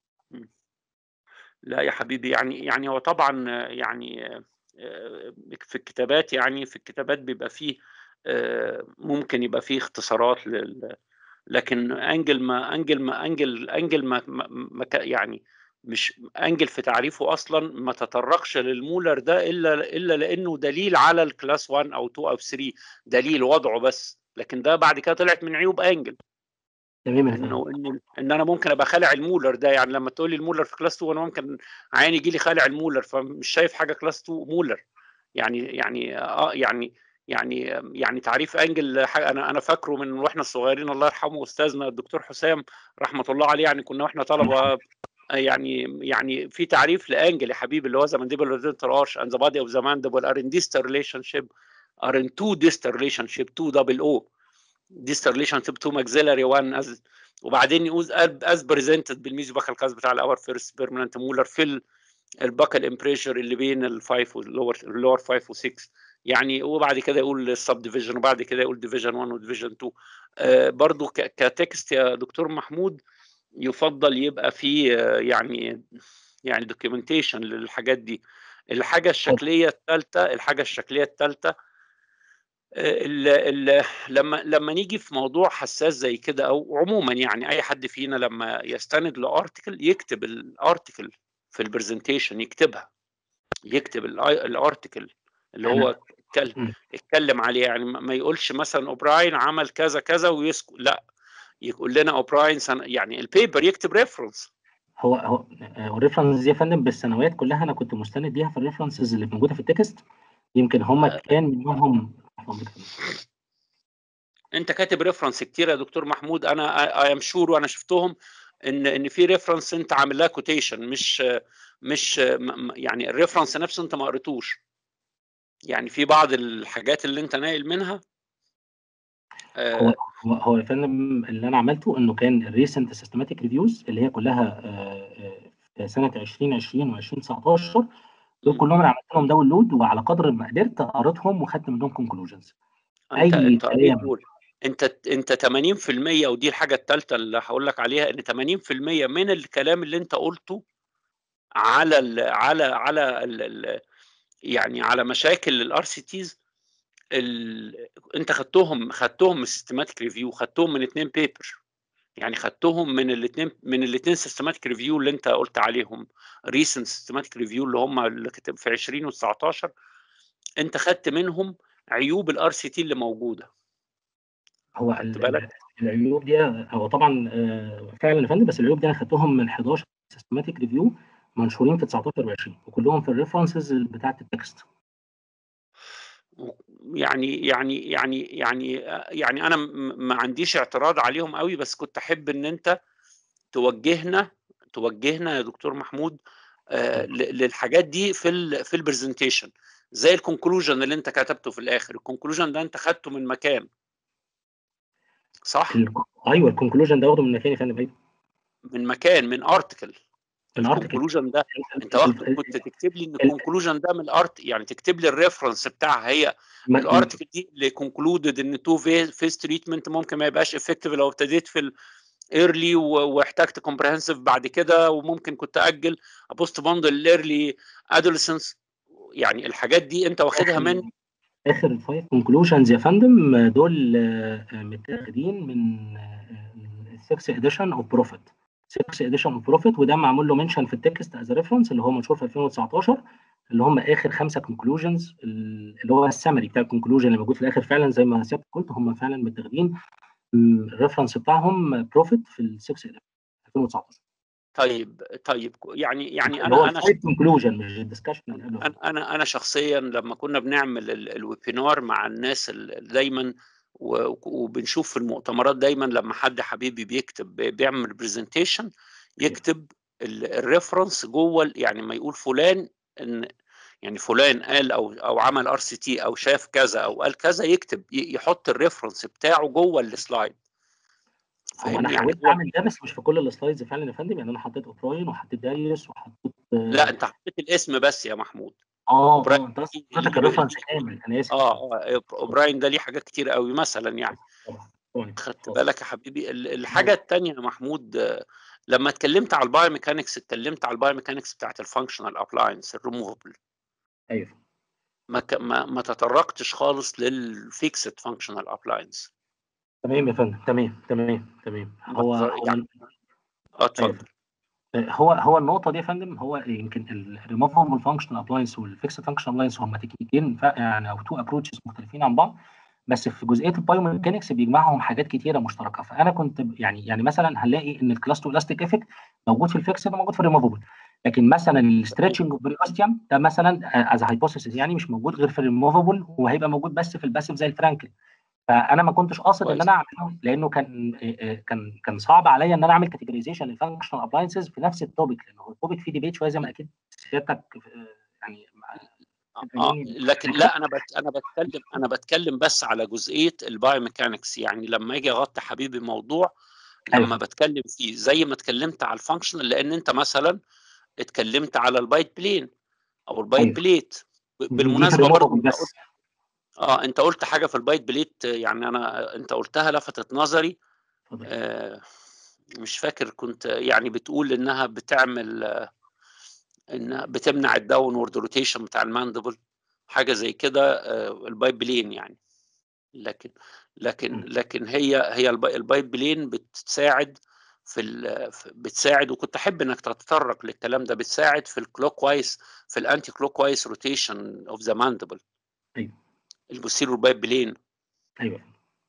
لا يا حبيبي يعني يعني هو طبعا يعني في الكتابات يعني في الكتابات بيبقى فيه ممكن يبقى فيه اختصارات لل لكن انجل ما انجل ما انجل انجل ما, ما يعني مش انجل في تعريفه اصلا ما تطرقش للمولر ده الا الا لانه دليل على الكلاس 1 او 2 او 3 دليل وضعه بس لكن ده بعد كده طلعت من عيوب انجل تمام انه ان ان انا ممكن ابقى خالع المولر ده يعني لما تقول لي المولر في كلاس 2 انا ممكن عيني يجي لي خالع المولر فمش شايف حاجه كلاس 2 مولر يعني يعني اه يعني يعني يعني تعريف انجل انا انا فاكره من واحنا صغيرين الله يرحمه استاذنا الدكتور حسام رحمه الله عليه يعني كنا واحنا طلبه يعني يعني في تعريف لانجل يا حبيبي اللي هو ذا مانديبل ريزنتال ارش اند ذا بادي اوف ذا مانديبل ار ان ديستال ريليشن شيب ار ان تو ديستال ريليشن شيب 2 دبل او ديستال ريليشن شيب 2 ماكسيلاري 1 از وبعدين يقول از بريزنتد بالميزو باكال كاز بتاع الاور فيرست بيرمننت مولر في الباكال امبريشر اللي بين الفايف واللور اللور 5 و6 يعني وبعد كده يقول السب ديفيجن وبعد كده يقول ديفيجن 1 وديفيجن 2 آه برضو كتكست يا دكتور محمود يفضل يبقى في يعني يعني دوكيومنتيشن للحاجات دي الحاجه الشكليه الثالثه الحاجه الشكليه الثالثه لما لما نيجي في موضوع حساس زي كده او عموما يعني اي حد فينا لما يستند لارتكل يكتب الارتكل في البرزنتيشن يكتبها يكتب الارتكل اللي هو اتكلم اتكلم عليه يعني ما يقولش مثلا اوبراين عمل كذا كذا ويسكت لا يقول لنا اوبراين سن... يعني البيبر يكتب ريفرنس هو هو الريفرنس دي يا فندم بالسنوات كلها انا كنت مستند بيها في الريفرنسز اللي موجوده في التكست يمكن هم كان منهم انت كاتب ريفرنس كتير يا دكتور محمود انا اي ام شور وانا شفتهم ان ان في ريفرنس انت عامل لها كوتيشن مش مش يعني الريفرنس نفسه انت ما قريتوش يعني في بعض الحاجات اللي انت ناقل منها هو هو هو يا فندم اللي انا عملته انه كان الريسنت سيستماتيك ريفيوز اللي هي كلها في سنه 2020 و2019 دول كلهم انا عملت لهم داونلود وعلى قدر ما قدرت قريتهم وخدت منهم كونكلوجنز انت انت كلام انت انت 80% ودي الحاجه الثالثه اللي هقول لك عليها ان 80% من الكلام اللي انت قلته على ال على على ال يعني على مشاكل الار سي تيز انت خدتهم خدتهم من سيستماتيك ريفيو خدتهم من اثنين بيبر يعني خدتهم من الاثنين من الاثنين سيستماتيك ريفيو اللي انت قلت عليهم ريسنت سيستماتيك ريفيو اللي هم اللي كتب في 20 و19 انت خدت منهم عيوب الار سي تي اللي موجوده هو العيوب دي هو طبعا فعلا يا فندم بس العيوب دي انا خدتهم من 11 سيستماتيك ريفيو منشورين في 19 و20 وكلهم في الريفرنسز بتاعت التكست يعني يعني يعني يعني يعني انا ما عنديش اعتراض عليهم قوي بس كنت احب ان انت توجهنا توجهنا يا دكتور محمود آه للحاجات دي في ال في البرزنتيشن زي الكونكلوجن اللي انت كتبته في الاخر الكونكلوجن ده انت خدته من مكان صح ايوه الكونكلوجن ده واخده من مكان يا فندم ايوه من مكان من ارتكل الكونكلوجن ده انت واخده كنت تكتب لي ان الكونكلوجن ده من الارت يعني تكتب لي الريفرنس بتاعها هي الارتكل دي اللي كونكلودد ان تو فيس تريتمنت ممكن ما يبقاش افكتيف لو ابتديت في الايرلي واحتجت كومبريهنسيف بعد كده وممكن كنت اجل ابوست بوند الايرلي ادوليسنس يعني الحاجات دي انت واخدها من اخر الفايف كونكلوجنز يا فندم دول متاخدين من 6 اديشن اوف بروفيت 6 اديشن اوف بروفيت وده معمول له منشن في التكست از ريفرنس اللي هو منشور في 2019 اللي هم اخر خمسه كونكلوجنز اللي هو السمري بتاع الكونكلوجن اللي موجود في الاخر فعلا زي ما سيادتك قلت هم فعلا متاخدين الريفرنس بتاعهم بروفيت في ال 6 اديشن 2019 طيب طيب يعني يعني انا انا كونكلوجن مش الدسكشن انا انا انا شخصيا لما كنا بنعمل الويبينار مع الناس دايما وبنشوف في المؤتمرات دايما لما حد حبيبي بيكتب بيعمل برزنتيشن يكتب الريفرنس جوه يعني ما يقول فلان ان يعني فلان قال او او عمل ار سي تي او شاف كذا او قال كذا يكتب يحط الريفرنس بتاعه جوه السلايد هو انا حاولت يعني اعمل ده بس مش في كل السلايدز فعلا يا فندم يعني انا حطيت اوبراين وحطيت داريوس وحطيت لا انت حطيت الاسم بس يا محمود اه انت قصدك الريفرنس كامل انا اسف اه اوبراين ده ليه حاجات كتير قوي مثلا يعني خدت بالك يا حبيبي الحاجه الثانيه يا محمود لما اتكلمت على البايو ميكانكس اتكلمت على البايو ميكانكس بتاعت الفانكشنال ابلاينس الريموفبل ايوه ما ك... ما ما تطرقتش خالص للفيكسد فانكشنال ابلاينس تمام يا فندم تمام تمام تمام هو يعني اه اتفضل هو هو النقطه دي يا فندم هو يمكن الريموفبل فانكشنال ابلاينس والفيكسد فانكشنال ابلاينس هم تكنيكين يعني او تو ابروتشز مختلفين عن بعض بس في جزئيه البايوميكانكس بيجمعهم حاجات كتيره مشتركه فانا كنت يعني يعني مثلا هنلاقي ان الكلاستو الاستيك افكت موجود في الفيكسد وموجود في الريموفبل لكن مثلا الستريتشنج اوف بريوستيوم ده مثلا از هايبوثيسيس يعني مش موجود غير في الريموفبل وهيبقى موجود بس في الباسيف زي الفرانكل فانا ما كنتش قاصد ان انا اعمله لانه كان كان كان صعب عليا ان انا اعمل كاتيجورايزيشن للفانكشنال ابلاينسز في نفس التوبيك لان هو التوبيك فيه ديبيت شويه زي ما اكيد سيادتك يعني آه لكن لا انا بت انا بتكلم انا بتكلم بس على جزئيه البايوميكانكس يعني لما اجي اغطي حبيبي موضوع لما أيوة. بتكلم فيه زي ما اتكلمت على الفانكشنال لان انت مثلا اتكلمت على البايت بلين او البايت أيوة. بليت بالمناسبه برضه بس. اه انت قلت حاجه في البايت بليت يعني انا انت قلتها لفتت نظري آه مش فاكر كنت يعني بتقول انها بتعمل انها بتمنع الداونورد روتيشن بتاع الماندبل حاجه زي كده البايبلين يعني لكن لكن لكن هي هي البايبلين بتساعد في بتساعد وكنت احب انك تتطرق للكلام ده بتساعد في الكلوك وايز في الانتي كلوك وايز روتيشن اوف ذا ماندبل ايوه البوستيرور بايبلين ايوه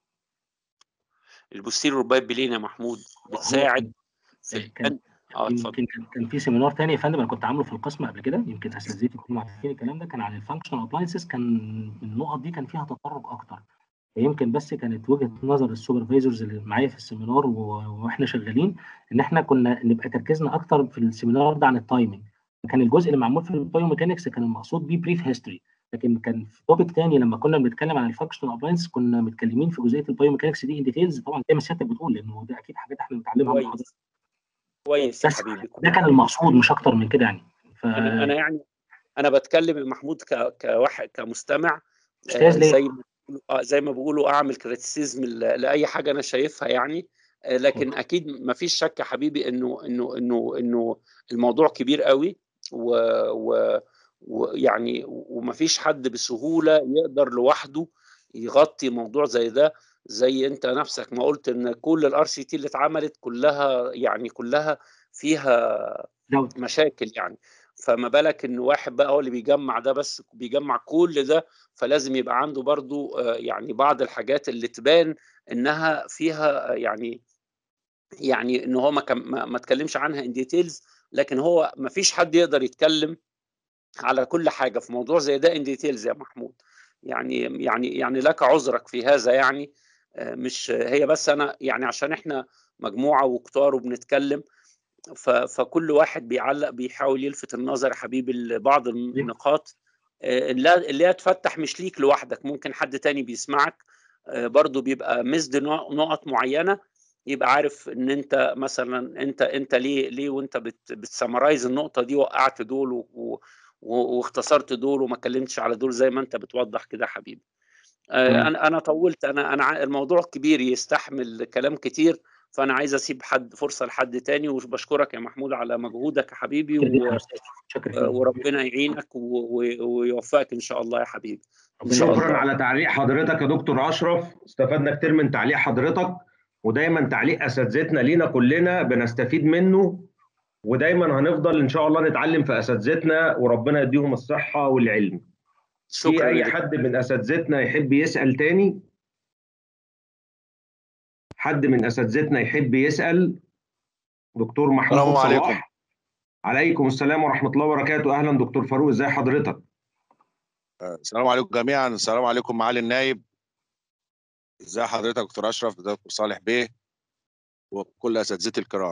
البوستيرور بايبلين يا محمود بتساعد في كان اه يمكن كان في سيمينار تاني يا فندم انا كنت عامله في القسم قبل كده يمكن اساتذتي يكونوا عارفين الكلام ده كان عن الفانكشنال ابلاينسز كان النقط دي كان فيها تطرق اكتر يمكن بس كانت وجهه نظر السوبرفايزرز اللي معايا في السيمينار واحنا شغالين ان احنا كنا نبقى تركيزنا اكتر في السيمينار ده عن التايمنج كان الجزء اللي معمول في البايوميكانكس كان المقصود بيه بريف هيستوري لكن كان في توبيك تاني لما كنا بنتكلم عن الفانكشنال ابلاينس كنا متكلمين في جزئيه البايوميكانكس دي ان ديتيلز طبعا زي ما سيادتك بتقول لانه ده اكيد حاجات احنا بنتعلمها من حضرتك كويس يا حبيبي ده كان المقصود مش اكتر من كده يعني ف... انا انا يعني انا بتكلم يا محمود ك... كواحد كمستمع استاذ ليه؟ زي ما آه زي ما بيقولوا اعمل كريتيسيزم لاي حاجه انا شايفها يعني لكن اكيد ما فيش شك يا حبيبي انه انه انه انه الموضوع كبير قوي و, و... ويعني وما فيش حد بسهوله يقدر لوحده يغطي موضوع زي ده زي انت نفسك ما قلت ان كل الار سي تي اللي اتعملت كلها يعني كلها فيها مشاكل يعني فما بالك ان واحد بقى هو اللي بيجمع ده بس بيجمع كل ده فلازم يبقى عنده برضو يعني بعض الحاجات اللي تبان انها فيها يعني يعني ان هو ما ما اتكلمش عنها ان ديتيلز لكن هو ما فيش حد يقدر يتكلم على كل حاجه في موضوع زي ده ان ديتيلز يا محمود يعني يعني يعني لك عذرك في هذا يعني مش هي بس انا يعني عشان احنا مجموعه وكتار وبنتكلم فكل واحد بيعلق بيحاول يلفت النظر يا حبيبي لبعض النقاط اللي هي تفتح مش ليك لوحدك ممكن حد تاني بيسمعك برضو بيبقى مزد نقط معينه يبقى عارف ان انت مثلا انت انت ليه ليه وانت بتسمرايز النقطه دي وقعت دول و واختصرت دول وما اتكلمتش على دول زي ما انت بتوضح كده يا حبيبي انا انا طولت انا انا الموضوع كبير يستحمل كلام كتير فانا عايز اسيب حد فرصه لحد تاني وبشكرك يا محمود على مجهودك يا حبيبي و... وربنا يعينك و... ويوفقك ان شاء الله يا حبيبي شكرا على تعليق حضرتك يا دكتور اشرف استفدنا كتير من تعليق حضرتك ودايما تعليق اساتذتنا لينا كلنا بنستفيد منه ودايما هنفضل ان شاء الله نتعلم في اساتذتنا وربنا يديهم الصحه والعلم شكرا في اي حد من اساتذتنا يحب يسال تاني حد من اساتذتنا يحب يسال دكتور محمود السلام عليكم. صلاح عليكم السلام ورحمه الله وبركاته اهلا دكتور فاروق ازي حضرتك السلام عليكم جميعا السلام عليكم معالي النايب ازي حضرتك دكتور اشرف دكتور صالح بيه وكل اساتذتي الكرام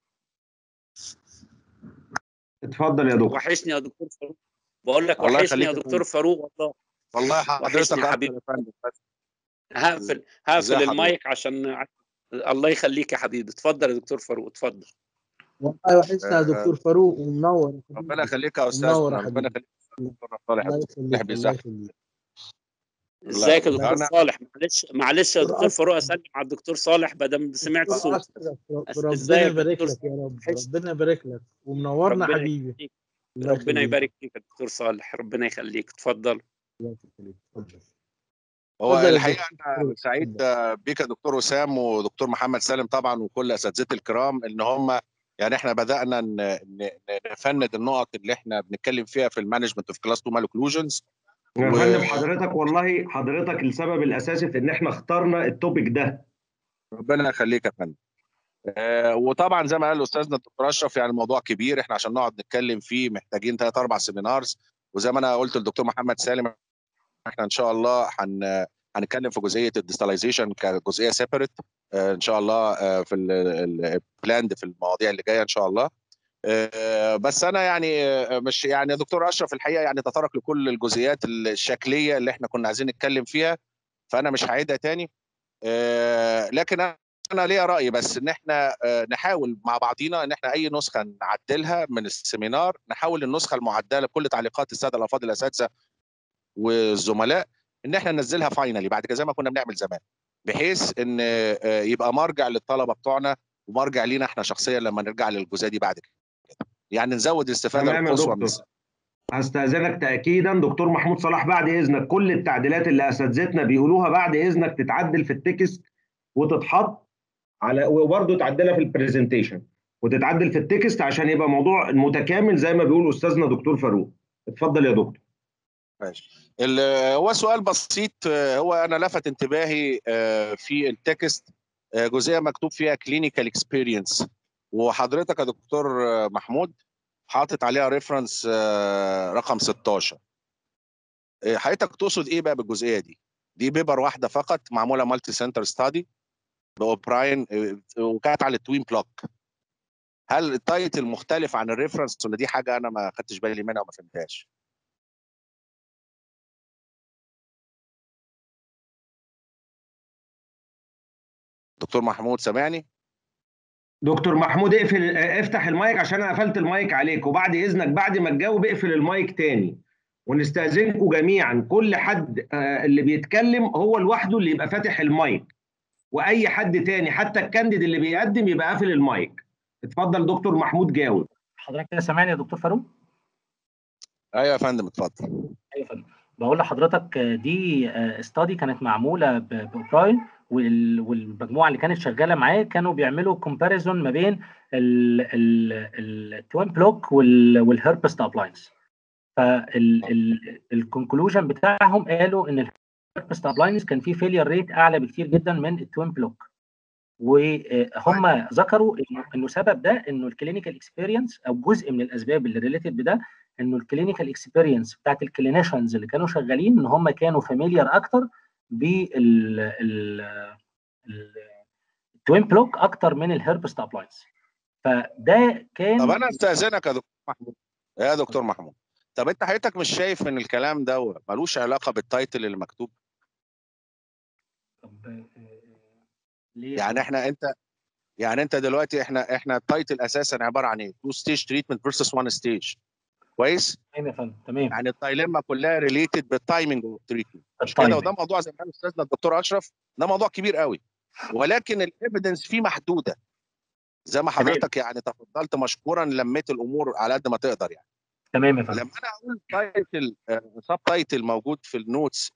اتفضل يا دكتور وحشني يا دكتور فاروق بقول لك الله وحشني يا يخليك يا دكتور فاروق والله والله حضرتك وحشني يا أكتر حبيبي. يا فندم. بس هقفل ازي هقفل حضرتك؟ المايك عشان الله يخليك يا حبيبي اتفضل يا دكتور فاروق اتفضل والله وحشنا يا آه، دكتور فاروق ومنور ربنا يخليك يا استاذ منور يا ربنا حبيبي. يخليك يا دكتور صالح الله صاحبي يخليك الله ازاي يخليك ازيك يا الله- دكتور أنا- صالح معلش معلش يا دكتور دكتور أشرف. فاروق اسلم على الدكتور صالح بدل سمعت دكتور صوت أشرف، أس- ربنا إزيك يا يبارك دكتور لك يا رب وحشني. ربنا يبارك لك ومنورنا ربنا حبيبي يخليك. الله ربنا يخليك. يبارك فيك يا دكتور صالح ربنا يخليك اتفضل الله يخليك. اتفضل. هو اتفضل يا الحقيقه انا دكتور. سعيد بيك يا دكتور وسام ودكتور محمد سالم طبعا وكل اساتذتي الكرام ان هم يعني احنا بدانا ن- ن- نفند النقط اللي احنا بنتكلم فيها في المانجمنت اوف كلاس 2 مالوكلوجنز يا و- فندم حضرتك والله حضرتك السبب الاساسي في ان احنا اخترنا التوبيك ده ربنا يخليك يا فندم آه، وطبعا زي ما قال استاذنا الدكتور اشرف يعني الموضوع كبير احنا عشان نقعد نتكلم فيه محتاجين ثلاث اربع سيمينارز وزي ما انا قلت للدكتور محمد سالم احنا ان شاء الله هن هنتكلم في جزئيه الديستاليزيشن كجزئيه سيبريت ان شاء الله آه، في البلاند في المواضيع اللي جايه ان شاء الله آه، بس انا يعني آه، مش يعني يا دكتور اشرف الحقيقه يعني تطرق لكل الجزئيات الشكليه اللي احنا كنا عايزين نتكلم فيها فانا مش هعيدها تاني آه، لكن انا ليا راي بس ان احنا آه، نحاول مع بعضينا ان احنا اي نسخه نعدلها من السيمينار نحاول النسخه المعدله بكل تعليقات الساده الافاضل الاساتذه والزملاء ان احنا ننزلها فاينلي بعد كده زي ما كنا بنعمل زمان بحيث ان آه، يبقى مرجع للطلبه بتوعنا ومرجع لينا احنا شخصيا لما نرجع للجزئيه دي بعد كده يعني نزود الاستفاده تمام يا القصوى من دكتور هستأذنك تأكيدا دكتور محمود صلاح بعد إذنك كل التعديلات اللي أساتذتنا بيقولوها بعد إذنك تتعدل في التكست وتتحط على وبرضه تعدلها في البرزنتيشن وتتعدل في التكست عشان يبقى موضوع متكامل زي ما بيقول أستاذنا دكتور فاروق اتفضل يا دكتور ماشي ال- هو سؤال بسيط آه، هو انا لفت انتباهي آه، في التكست آه، جزئيه مكتوب فيها كلينيكال اكسبيرينس وحضرتك يا دكتور آه، محمود حاطط عليها ريفرنس رقم 16 آه، حضرتك تقصد ايه بقى بالجزئيه دي؟ دي بيبر واحده فقط معموله مالتي سنتر ستادي باوبراين آه، وكانت على التوين بلوك هل التايتل مختلف عن الريفرنس ولا دي حاجه انا ما خدتش بالي منها وما فهمتهاش؟ دكتور محمود سامعني؟ دكتور محمود اقفل اه، افتح المايك عشان انا قفلت المايك عليك وبعد اذنك بعد ما تجاوب اقفل المايك تاني ونستأذنكم جميعا كل حد اه، اللي بيتكلم هو لوحده اللي يبقى فاتح المايك واي حد تاني حتى الكانديد اللي بيقدم يبقى قافل المايك اتفضل دكتور محمود جاوب حضرتك كده سامعني يا دكتور فاروق ايوه يا فندم اتفضل ايوه يا فندم بقول لحضرتك آه، دي استادي كانت معموله ب- باوبراين وال- والمجموعه اللي كانت شغاله معاه كانوا بيعملوا كومباريزون ما بين التوين بلوك والهربست ابلاينس فالكونكلوجن بتاعهم قالوا ان الهربست ابلاينس كان فيه فيلير ريت اعلى بكتير جدا من التوين بلوك وهم ذكروا انه انه سبب ده انه الكلينيكال اكسبيرينس او جزء من الاسباب اللي ريليتد بده انه الكلينيكال اكسبيرينس بتاعت الكلينيشنز اللي كانوا شغالين ان هم كانوا فاميليار اكتر بال التوين بلوك اكتر من الهربست ابلاينس فده كان طب انا استاذنك يا دكتور محمود يا دكتور محمود طب انت حضرتك مش شايف ان الكلام ده ملوش علاقه بالتايتل اللي مكتوب طب، آه، ليه يعني احنا انت يعني انت دلوقتي احنا احنا التايتل اساسا عباره عن ايه؟ تو ستيج تريتمنت فيرسس وان ستيج كويس؟ تمام يا فندم تمام يعني الدايلما كلها ريليتد بالتايمنج اوف تريتمنت مش كده التايمينج. وده موضوع زي ما قال استاذنا الدكتور اشرف ده موضوع كبير قوي ولكن الايفيدنس فيه محدوده زي ما حضرتك يعني تفضلت مشكورا لميت الامور على قد ما تقدر يعني تمام يا فندم لما انا اقول تايتل سب تايتل موجود في النوتس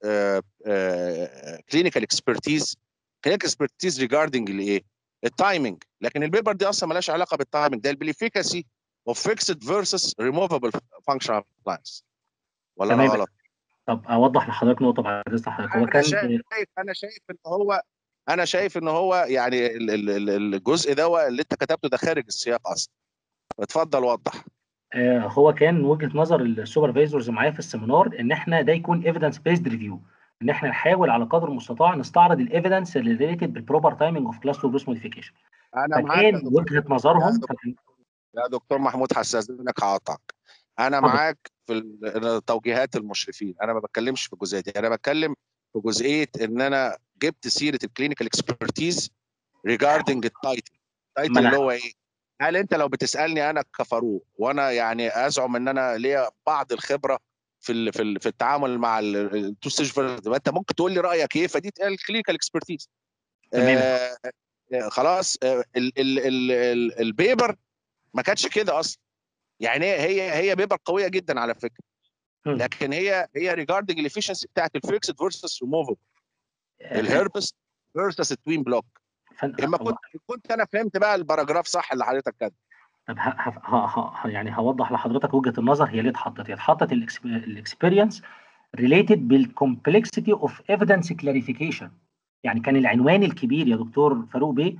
كلينيكال اكسبرتيز كلينيكال اكسبرتيز ريجاردنج لايه؟ التايمنج لكن البيبر دي اصلا مالهاش علاقه بالتايمنج ده البليفيكاسي اوف فيكسد فيرسس ريموفبل فانكشنال ابلاينس ولا انا تمام. غلط؟ طب اوضح لحضرتك نقطه بعد اذن حضرتك هو انا كان شايف انا شايف ان هو انا شايف ان هو يعني ال- ال- ال- الجزء ده اللي انت كتبته ده خارج السياق اصلا اتفضل وضح آه، هو كان وجهه نظر السوبرفايزرز معايا في السيمينار ان احنا ده يكون ايفيدنس بيزد ريفيو ان احنا نحاول على قدر المستطاع نستعرض الايفيدنس اللي ريليتد بالبروبر تايمنج اوف كلاس 2 جروس موديفيكيشن انا معاك يا فكان دكتور وجهه نظرهم يا دكتور. يا دكتور محمود حساسنك هقطعك انا اتفضل. معاك في ال- توجيهات المشرفين انا ما بتكلمش في الجزئيه دي انا بتكلم في جزئيه ان انا جبت سيره الكلينيكال اكسبرتيز ريجاردنج التايتل التايتل ما أنا- اللي هو ايه هل انت لو بتسالني انا كفاروق وانا يعني ازعم ان انا ليا بعض الخبره في ال في ال في التعامل مع التو ستيج انت ممكن تقول لي رايك ايه فدي تقال كلينيكال اكسبرتيز تمام. آه آه، خلاص آه ال ال ال ال البيبر ما كانتش كده اصلا يعني هي هي هي بيبر قويه جدا على فكره مم. لكن هي هي ريجاردنج الافشنسي بتاعت الفيكسد فيرسس ريموفبل آه، الهربس فيرسس التوين بلوك فن- اما هو- كنت كنت انا فهمت بقى الباراجراف صح اللي حضرتك كاتبه طب ه- ه- ه- ه- يعني هوضح لحضرتك وجهه النظر هي ليه اتحطت هي اتحطت الاكسبيرينس ريليتد بالكومبلكسيتي اوف ايفيدنس كلاريفيكيشن يعني كان العنوان الكبير يا دكتور فاروق بيه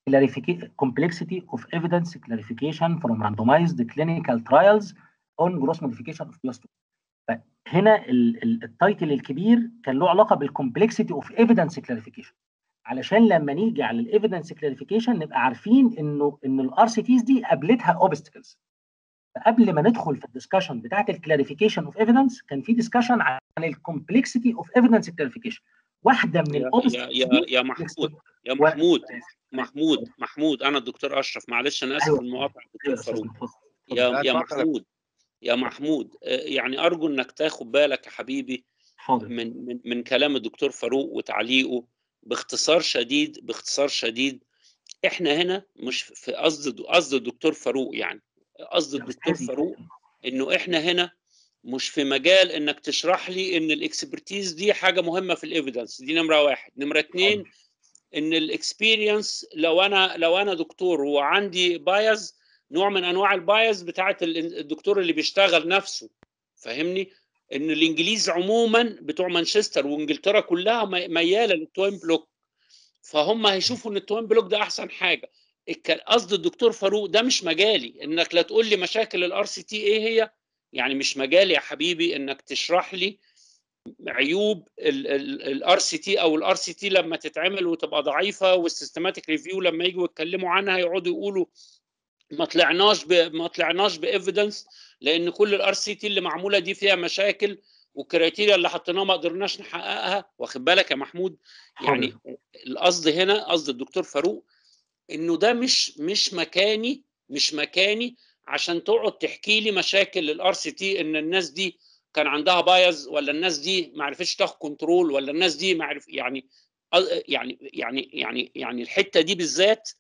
complexity of evidence clarification from randomized clinical trials on gross modification of class 2 فهنا ال- ال- التايتل الكبير كان له علاقه بالكومبلكسيتي اوف ايفيدنس كلاريفيكيشن علشان لما نيجي على الايفيدنس كلاريفيكيشن نبقى عارفين انه ان الار سي تيز دي قابلتها اوبستكلز فقبل ما ندخل في الدسكشن بتاعت الكلاريفيكيشن اوف ايفيدنس كان في ديسكشن عن الكومبلكسيتي اوف ايفيدنس كلاريفيكيشن واحده من يا يا الاوبستكلز يا, يا محمود يا محمود محمود محمود انا الدكتور اشرف معلش انا اسف أيوة. المقاطعه دكتور فاروق لا، يا يا اتفضل. محمود يا محمود آه، يعني ارجو انك تاخد بالك يا حبيبي حاضر من من من كلام الدكتور فاروق وتعليقه باختصار شديد باختصار شديد احنا هنا مش في قصد قصد الدكتور فاروق يعني قصد لا، الدكتور عادي. فاروق انه احنا هنا مش في مجال انك تشرح لي ان الاكسبرتيز دي حاجه مهمه في الايفيدنس دي نمره واحد نمره اتنين ان الاكسبيرينس لو انا لو انا دكتور وعندي بايز نوع من انواع البايز بتاعت ال- الدكتور اللي بيشتغل نفسه فاهمني ان الانجليز عموما بتوع مانشستر وانجلترا كلها مي- مياله للتوين بلوك فهم هيشوفوا ان التوين بلوك ده احسن حاجه الك- قصد الدكتور فاروق ده مش مجالي انك لا تقول لي مشاكل الار سي تي ايه هي يعني مش مجالي يا حبيبي انك تشرح لي عيوب الار سي تي او الار سي تي لما تتعمل وتبقى ضعيفه والسيستماتيك ريفيو لما يجوا يتكلموا عنها يقعدوا يقولوا ما طلعناش ب... ما طلعناش بايفيدنس لان كل الار سي تي اللي معموله دي فيها مشاكل والكريتيريا اللي حطيناها ما قدرناش نحققها واخد بالك يا محمود يعني القصد هنا قصد الدكتور فاروق انه ده مش مش مكاني مش مكاني عشان تقعد تحكي لي مشاكل الار سي تي ان الناس دي كان عندها بايز ولا الناس دي ما عرفتش تاخد كنترول ولا الناس دي ما عرف يعني يعني يعني يعني يعني الحته دي بالذات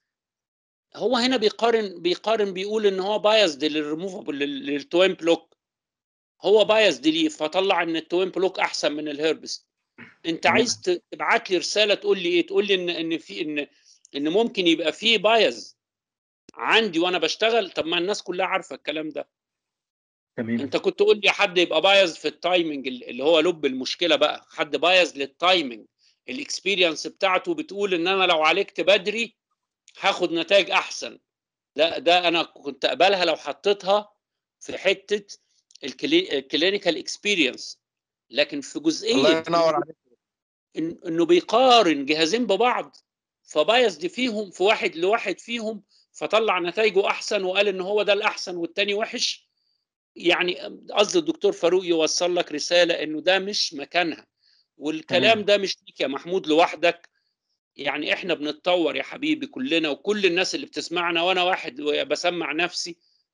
هو هنا بيقارن بيقارن بيقول ان هو بايز للريموفبل للتوين بلوك هو بايز ليه فطلع ان التوين بلوك احسن من الهيربس انت تمام. عايز تبعت لي رساله تقول لي ايه تقول لي ان ان في ان ان ممكن يبقى في بايز عندي وانا بشتغل طب ما الناس كلها عارفه الكلام ده تمام انت كنت تقول لي حد يبقى بايز في التايمنج اللي هو لب المشكله بقى حد بايز للتايمنج الاكسبيرينس بتاعته بتقول ان انا لو عالجت بدري هاخد نتائج احسن لا ده انا كنت اقبلها لو حطيتها في حته الكلينيكال اكسبيرينس لكن في الله جزئيه ينور عليك إن- انه بيقارن جهازين ببعض فبايز دي فيهم في واحد لواحد فيهم فطلع نتائجه احسن وقال ان هو ده الاحسن والتاني وحش يعني قصد الدكتور فاروق يوصل لك رساله انه ده مش مكانها والكلام تمام. ده مش ليك يا محمود لوحدك يعني احنا بنتطور يا حبيبي كلنا وكل الناس اللي بتسمعنا وانا واحد بسمع نفسي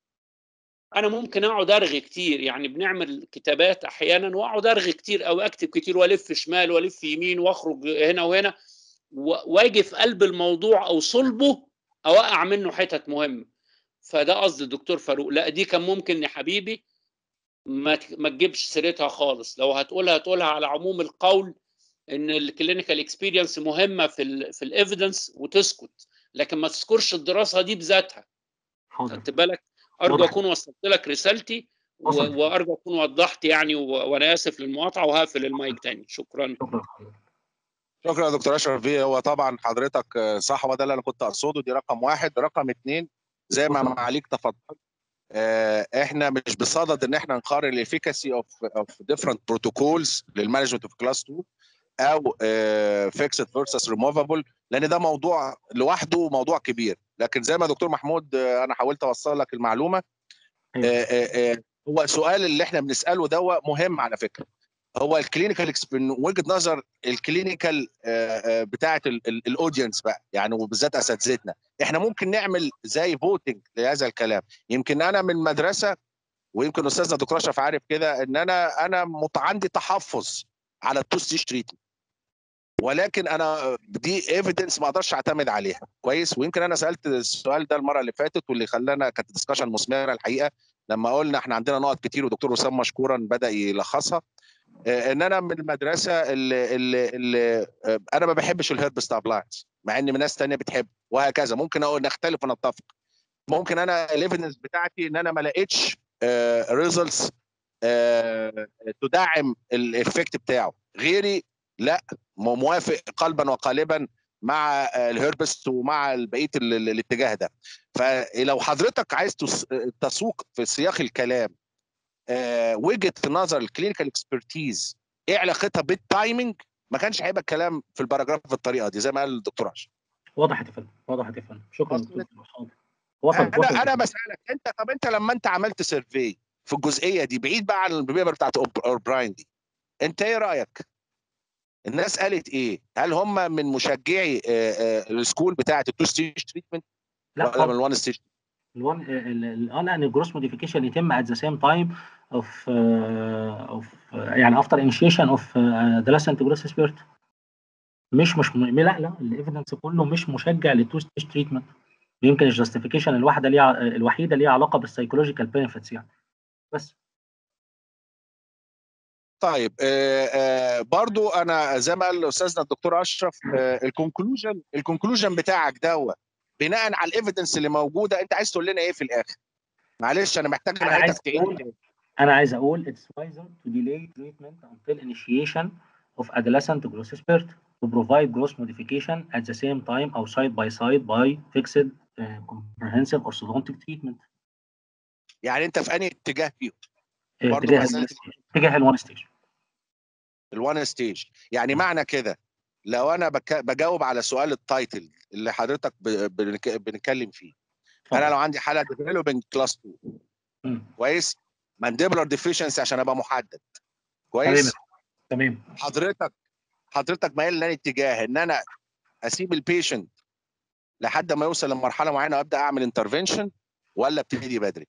انا ممكن اقعد ارغي كتير يعني بنعمل كتابات احيانا واقعد ارغي كتير او اكتب كتير والف شمال والف يمين واخرج هنا وهنا و- واجي في قلب الموضوع او صلبه اوقع منه حتت مهمه فده قصد الدكتور فاروق لا دي كان ممكن يا حبيبي ما ت- ما تجيبش سيرتها خالص لو هتقولها هتقولها على عموم القول ان الكلينيكال اكسبيرينس مهمه في ال في الايفيدنس وتسكت لكن ما تذكرش الدراسه دي بذاتها حاضر خدت بالك ارجو واضح. اكون وصلت لك رسالتي و- وصلت. وارجو اكون وضحت يعني و- وانا اسف للمقاطعه وهقفل المايك تاني شكرا شكرا شكرا يا دكتور اشرف بيه هو طبعا حضرتك آه، صح هو ده اللي انا كنت اقصده دي رقم واحد رقم اتنين زي ما وصل. معاليك تفضل آه، احنا مش بصدد ان احنا نقارن الافيكاسي اوف اوف ديفرنت بروتوكولز للمانجمنت اوف كلاس 2 او فيكسد فيرسس ريموفابل لان ده موضوع لوحده موضوع كبير لكن زي ما دكتور محمود آه، انا حاولت اوصل لك المعلومه آه، أيوة. آه، آه، هو السؤال اللي احنا بنساله ده مهم على فكره هو الكلينيكال من وجهه نظر الكلينيكال بتاعه الاودينس بقى يعني وبالذات اساتذتنا احنا ممكن نعمل زي فوتنج لهذا الكلام يمكن انا من مدرسه ويمكن استاذنا الدكتور اشرف عارف كده ان انا انا مت- عندي تحفظ على التو ستيج تريتمنت ولكن انا دي ايفيدنس ما اقدرش اعتمد عليها كويس ويمكن انا سالت السؤال ده المره اللي فاتت واللي خلانا كانت ديسكشن مثمره الحقيقه لما قلنا احنا عندنا نقط كتير ودكتور وسام مشكورا بدا يلخصها آه، ان انا من المدرسه اللي, اللي, اللي آه، انا ما بحبش الهيرب ستابلاينز مع ان ناس تانية بتحب وهكذا ممكن اقول نختلف ونتفق ممكن انا الايفيدنس بتاعتي ان انا ما لقيتش ريزلتس تدعم الايفكت بتاعه غيري لا موافق قلبا وقالبا مع آه، الهيربست ومع بقيه ال- ال- الاتجاه ده فلو حضرتك عايز تس- تسوق في سياق الكلام آه، وجهه نظر الكلينيكال اكسبرتيز ايه علاقتها بالتايمنج ما كانش هيبقى الكلام في الباراجراف بالطريقه دي زي ما قال الدكتور عشان وضحت يا فندم وضحت يا فندم شكرا وصلت. دكتور حاضر وصلت انا وصلت انا بسالك انت طب انت لما انت عملت سيرفي في الجزئيه دي بعيد بقى عن البيبر بتاعت أوب- اوربراين دي انت ايه رايك؟ الناس قالت ايه؟ هل هم من مشجعي آه، آه، السكول بتاعت التو ستيج تريتمنت لا ولا من خالص الوان ستيج؟ الوان ال- ال- اه لا ان الجروس موديفيكيشن يتم at the same time of uh, of uh, يعني after initiation of uh, adolescent growth spurt مش مش م... لا لا الايفيدنس كله مش مشجع للتو ستيج تريتمنت يمكن الجاستيفيكيشن الواحده ليها الوحيده ليها علاقه بالسايكولوجيكال بينفيتس يعني بس طيب آه آه برضو انا زي ما قال استاذنا الدكتور اشرف آه الكونكلوجن الكونكلوجن بتاعك دوت بناء على الايفيدنس اللي موجوده انت عايز تقول لنا ايه في الاخر معلش انا محتاج أنا من عايز حضرتك تعيد أقول- تاني. انا عايز اقول it's wiser to delay treatment until initiation of adolescent growth spurt to provide growth modification at the same time or side by side by fixed uh, comprehensive orthodontic treatment يعني انت في انهي اتجاه فيهم آه، برضو اتجاه مسألة ال- اتجاه الوان ستيج الوان ستيج يعني معنى كده لو انا بك... بجاوب على سؤال التايتل اللي حضرتك ب... بنك... بنتكلم فيه انا لو عندي حاله ديفلوبينج كلاس 2 كويس مانديبولار ديفيشنسي عشان ابقى محدد كويس تمام حضرتك حضرتك مايل لاني اتجاه ان انا اسيب البيشنت لحد ما يوصل لمرحله معينه وابدا اعمل انترفنشن ولا ابتدي بدري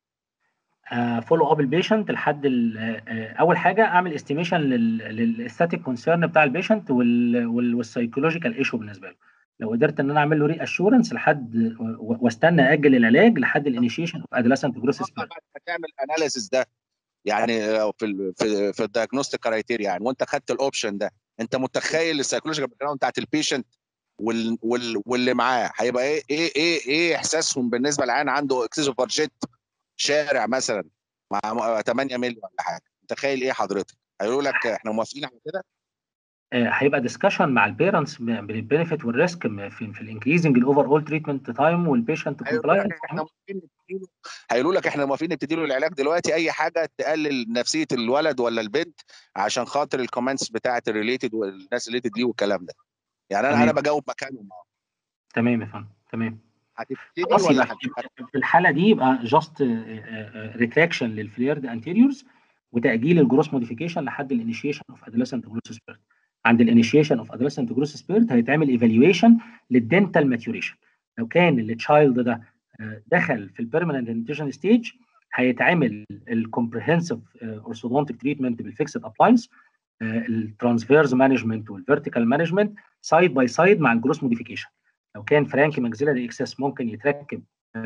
فولو اب البيشنت لحد ال- آه، آه، اول حاجه اعمل استيميشن للاستاتيك كونسيرن بتاع البيشنت والسايكولوجيكال ايشو بالنسبه له لو قدرت ان انا اعمل له ري اشورنس لحد و- واستنى اجل العلاج لحد الانيشيشن اوف ادلسنت جروس بعد ما تعمل اناليسيس ده يعني آه، في ال في في الدايجنوستيك كرايتيريا يعني وانت خدت الاوبشن ده انت متخيل السايكولوجيكال باك جراوند بتاعت البيشنت وال وال واللي معاه هيبقى ايه ايه ايه ايه احساسهم بالنسبه للعيان عنده اكسسيف بادجت شارع مثلا مع 8 مليون ولا حاجه متخيل ايه حضرتك هيقولوا لك احنا موافقين على كده آه، هيبقى ديسكشن مع البيرنتس بالبينفيت والريسك في في الانكريزنج الاوفر اول تريتمنت تايم والبيشنت هيقولوا لك كومبلاينس احنا موافقين نبتدي له هيقولوا لك احنا موافقين نبتدي له العلاج دلوقتي اي حاجه تقلل نفسيه الولد ولا البنت عشان خاطر الكومنتس بتاعه الريليتد والناس ريليتد ليه والكلام ده يعني انا تمام. انا بجاوب مكانهم أهو. تمام يا فندم تمام هتبتدي خلاص ولا يبقى هتبقى في الحاله دي يبقى جاست ريتراكشن للفليرد انتيريورز وتاجيل الجروس موديفيكيشن لحد الانيشيشن اوف ادolescent جروس سبيرت عند الانيشيشن اوف adolescent جروس سبيرت هيتعمل ايفالويشن للدنتال ماتيوريشن لو كان التشايلد ده آه، دخل في البيرمننت دنتيشن ستيج هيتعمل الكومبريهنسيف اورثودونتيك تريتمنت بالفيكسد ابلاينس الترانسفيرز مانجمنت والفيرتيكال مانجمنت سايد باي سايد مع الجروس موديفيكيشن لو كان فرانكي ماكسيلاري اكسس ممكن يتركب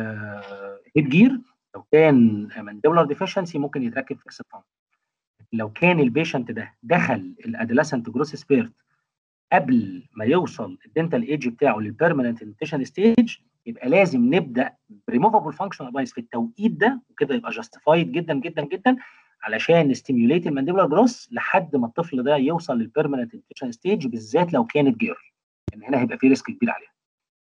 هيد جير لو كان مانديبولار ديفيشنسي ممكن يتركب فيكس فان لو كان البيشنت ده دخل الادلسنت جروس سبيرت قبل ما يوصل الدنتال ايدج بتاعه للبيرمننت انتيشن ستيج يبقى لازم نبدا بريموفابل فانكشن ادفايس في التوقيت ده وكده يبقى جاستيفايد جدا جدا جدا علشان نستيميوليت المانديبولار جروس لحد ما الطفل ده يوصل للبيرمننت انتيشن ستيج بالذات لو كانت جير لان هنا هيبقى في ريسك كبير عليها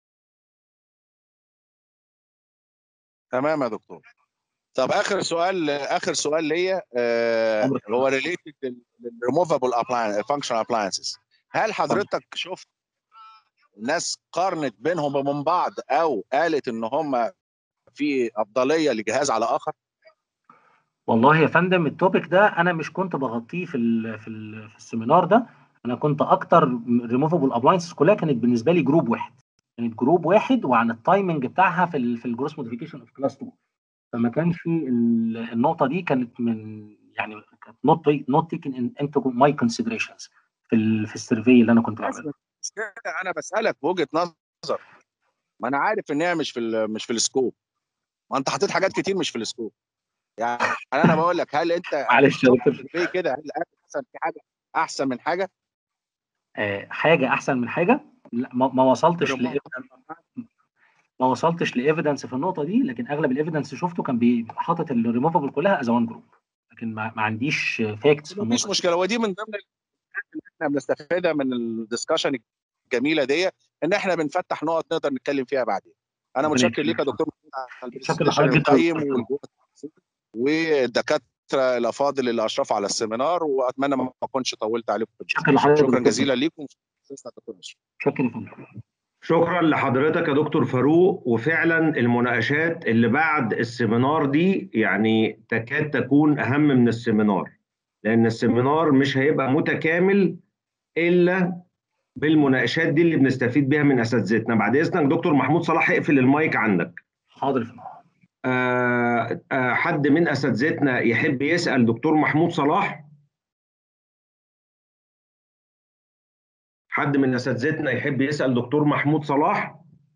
تمام يا دكتور طب اخر سؤال اخر سؤال ليا آه أمرك. هو ريليتد للريموفابل فانكشن ابلاينسز هل حضرتك شفت ناس قارنت بينهم وبين بعض او قالت ان هم في افضليه لجهاز على اخر والله يا فندم التوبيك ده انا مش كنت بغطيه في ال في ال في السيمينار ده انا كنت اكتر ريموفبل ابلاينسز كلها كانت بالنسبه لي جروب واحد كانت جروب واحد وعن التايمنج بتاعها في ال في الجروس موديفيكيشن اوف كلاس 2 فما كانش ال- النقطه دي كانت من يعني كانت نوت نوت تيكن انتو ماي كونسيدريشنز في ال في السيرفي اللي انا كنت بعمله مش كده انا بسالك بوجهه نظر ما انا عارف ان هي مش في ال- مش في السكوب ما انت حطيت حاجات كتير مش في السكوب يعني انا بقول لك هل انت معلش يا دكتور في كده هل مثلا في حاجه احسن من حاجه آه، حاجه احسن من حاجه لا ما, ما وصلتش ل ما وصلتش لايفيدنس في النقطه دي لكن اغلب الايفيدنس شفته كان بي- حاطط الريموفبل كلها از وان جروب لكن ما, ما عنديش فاكتس في مفيش النقطه دي. مشكله ودي من ضمن الحاجات اللي احنا بنستفيدها من الدسكشن الجميله دي ان احنا بنفتح نقط نقدر نتكلم فيها بعدين انا ربنا متشكر يكرمك. ليك يا دكتور محمود على متشكر البرزنتيشن لحضرتك جدا القيم دكتور. والجهد والدكاتره الافاضل اللي اشرفوا على السيمينار واتمنى ما اكونش طولت عليكم في شكرا البرزنتيشن. لحضرتك شكرا دكتور. جزيلا ليكم أستاذنا دكتور أشرف. شكرا يا فندم شكرا لحضرتك يا دكتور فاروق وفعلا المناقشات اللي بعد السيمينار دي يعني تكاد تكون اهم من السيمينار لان السيمينار مش هيبقى متكامل الا بالمناقشات دي اللي بنستفيد بيها من اساتذتنا بعد اذنك دكتور محمود صلاح اقفل المايك عندك حاضر يا فندم آه آه حد من اساتذتنا يحب يسال دكتور محمود صلاح حد من اساتذتنا يحب يسال دكتور محمود صلاح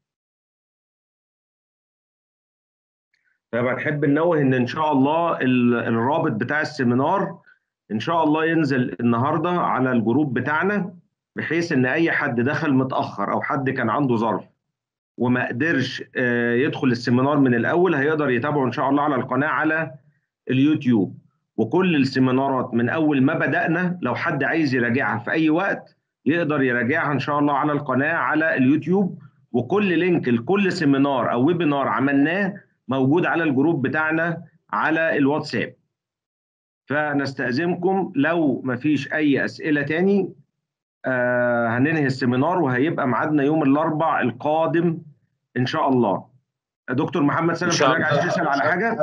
طيب هنحب ننوه ان ان شاء الله ال- الرابط بتاع السيمينار ان شاء الله ينزل النهارده على الجروب بتاعنا بحيث ان اي حد دخل متاخر او حد كان عنده ظرف وما قدرش آه، يدخل السيمينار من الاول هيقدر يتابعه ان شاء الله على القناه على اليوتيوب وكل السيمينارات من اول ما بدانا لو حد عايز يراجعها في اي وقت يقدر يراجعها ان شاء الله على القناه على اليوتيوب وكل لينك لكل سيمينار او ويبينار عملناه موجود على الجروب بتاعنا على الواتساب فنستأذنكم لو مفيش أي أسئلة تاني آه هننهي السيمينار وهيبقى ميعادنا يوم الأربع القادم إن شاء الله دكتور محمد سلام إن شاء حضرتك عايز تسأل على حاجة؟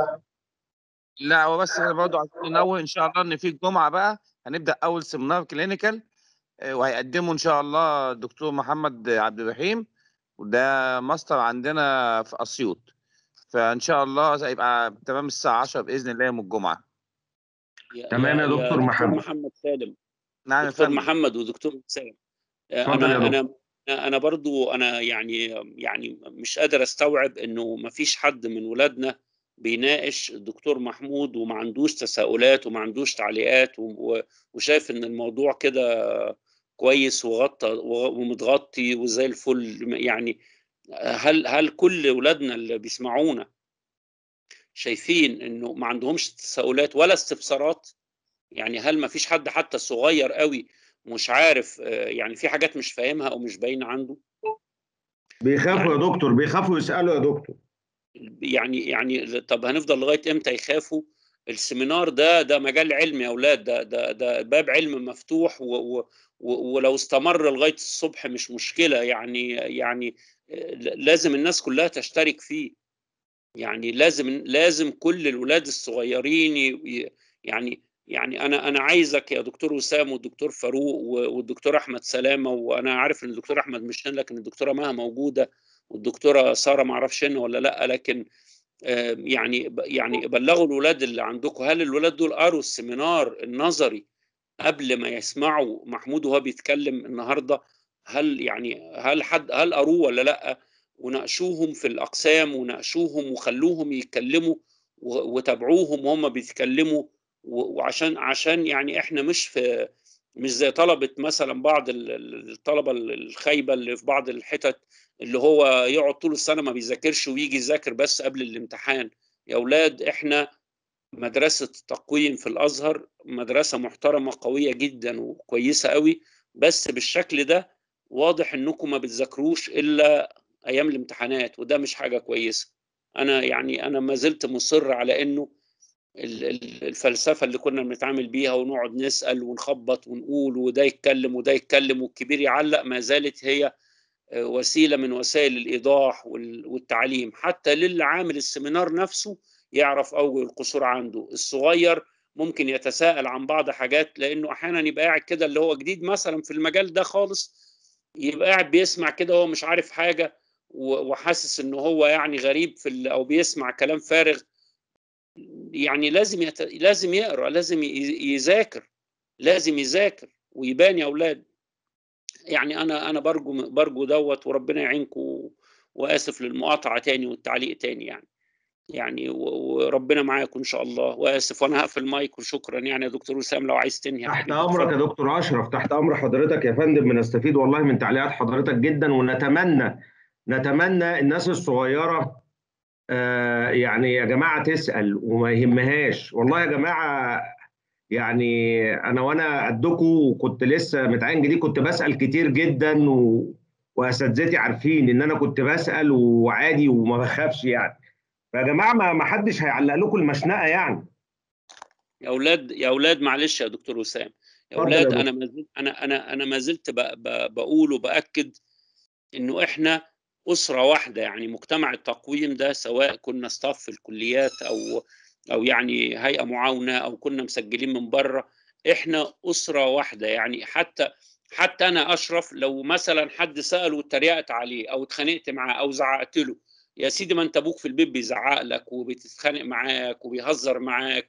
لا هو بس احنا برضه عايزين ننوه ان شاء الله ان في الجمعه بقى هنبدا اول سيمينار كلينيكال آه، وهيقدمه ان شاء الله الدكتور محمد عبد الرحيم وده ماستر عندنا في اسيوط فان شاء الله هيبقى تمام الساعه 10 باذن الله يوم الجمعه تمام يا دكتور محمد. محمد سالم نعم يا دكتور فندم محمد ودكتور حسام اتفضل يا انا دكتور. انا انا برضو انا يعني يعني مش قادر استوعب انه ما فيش حد من ولادنا بيناقش الدكتور محمود وما عندوش تساؤلات وما عندوش تعليقات و- و- وشايف ان الموضوع كده كويس وغطى ومتغطي وزي الفل يعني هل هل كل ولادنا اللي بيسمعونا شايفين انه ما عندهمش تساؤلات ولا استفسارات يعني هل ما فيش حد حتى صغير قوي مش عارف آه، يعني في حاجات مش فاهمها او مش باينه عنده بيخافوا يا دكتور بيخافوا يسألوا يا دكتور يعني يعني طب هنفضل لغايه امتى يخافوا السيمينار ده ده مجال علمي يا اولاد ده ده ده باب علم مفتوح و و و- ولو استمر لغايه الصبح مش مشكله يعني يعني آه، لازم الناس كلها تشترك فيه يعني لازم لازم كل الولاد الصغيرين ي- يعني يعني انا انا عايزك يا دكتور وسام والدكتور فاروق و- والدكتور احمد سلامه وانا عارف ان الدكتور احمد مش هنا لكن الدكتوره مها موجوده والدكتوره ساره ما اعرفش هنا ولا لا لكن آه، يعني ب- يعني بلغوا الولاد اللي عندكم هل الولاد دول قروا السيمينار النظري قبل ما يسمعوا محمود وهو بيتكلم النهارده هل يعني هل حد هل قروه ولا لا وناقشوهم في الاقسام وناقشوهم وخلوهم يتكلموا و- وتابعوهم وهم بيتكلموا و- وعشان عشان يعني احنا مش في مش زي طلبة مثلا بعض ال- ال- الطلبة الخايبة اللي في بعض الحتت اللي هو يقعد طول السنة ما بيذاكرش ويجي يذاكر بس قبل الامتحان يا أولاد احنا مدرسة تقويم في الأزهر مدرسة محترمة قوية جدا وكويسة قوي بس بالشكل ده واضح انكم ما بتذاكروش الا ايام الامتحانات وده مش حاجة كويسة انا يعني انا ما زلت مصر على انه ال- ال- الفلسفة اللي كنا بنتعامل بيها ونقعد نسأل ونخبط ونقول وده يتكلم وده يتكلم والكبير يعلق ما زالت هي آه، وسيلة من وسائل الإيضاح وال- والتعليم حتى للي عامل السيمينار نفسه يعرف أوجه القصور عنده الصغير ممكن يتساءل عن بعض حاجات لأنه أحيانا يبقى قاعد كده اللي هو جديد مثلا في المجال ده خالص يبقى قاعد بيسمع كده هو مش عارف حاجة و- وحاسس إنه هو يعني غريب في ال- أو بيسمع كلام فارغ يعني لازم يت... لازم يقرا لازم ي- يذاكر لازم يذاكر ويبان يا اولاد يعني انا انا برجو برجو دوت وربنا يعينكم واسف للمقاطعه تاني والتعليق تاني يعني يعني و- وربنا معاكم ان شاء الله واسف وانا هقفل المايك وشكرا يعني يا دكتور وسام لو عايز تنهي يا تحت حبيبي امرك يا اتفضل. دكتور اشرف تحت امر حضرتك يا فندم بنستفيد والله من تعليقات حضرتك جدا ونتمنى نتمنى الناس الصغيره آه يعني يا جماعه تسال وما يهمهاش والله يا جماعه يعني انا وانا قدكم وكنت لسه متعين جديد كنت بسال كتير جدا و... واساتذتي عارفين ان انا كنت بسال وعادي وما بخافش يعني فيا جماعه ما ما حدش هيعلق لكم المشنقه يعني يا اولاد يا اولاد معلش يا دكتور وسام يا اتفضل يا اولاد دكتور. انا ما زلت انا انا انا ما زلت ب- ب- بقول وباكد انه احنا اسره واحده يعني مجتمع التقويم ده سواء كنا ستاف في الكليات او او يعني هيئه معاونه او كنا مسجلين من بره احنا اسره واحده يعني حتى حتى انا اشرف لو مثلا حد ساله واتريقت عليه او اتخانقت معاه او زعقت له يا سيدي ما انت ابوك في البيت بيزعق لك وبتتخانق معاك وبيهزر معاك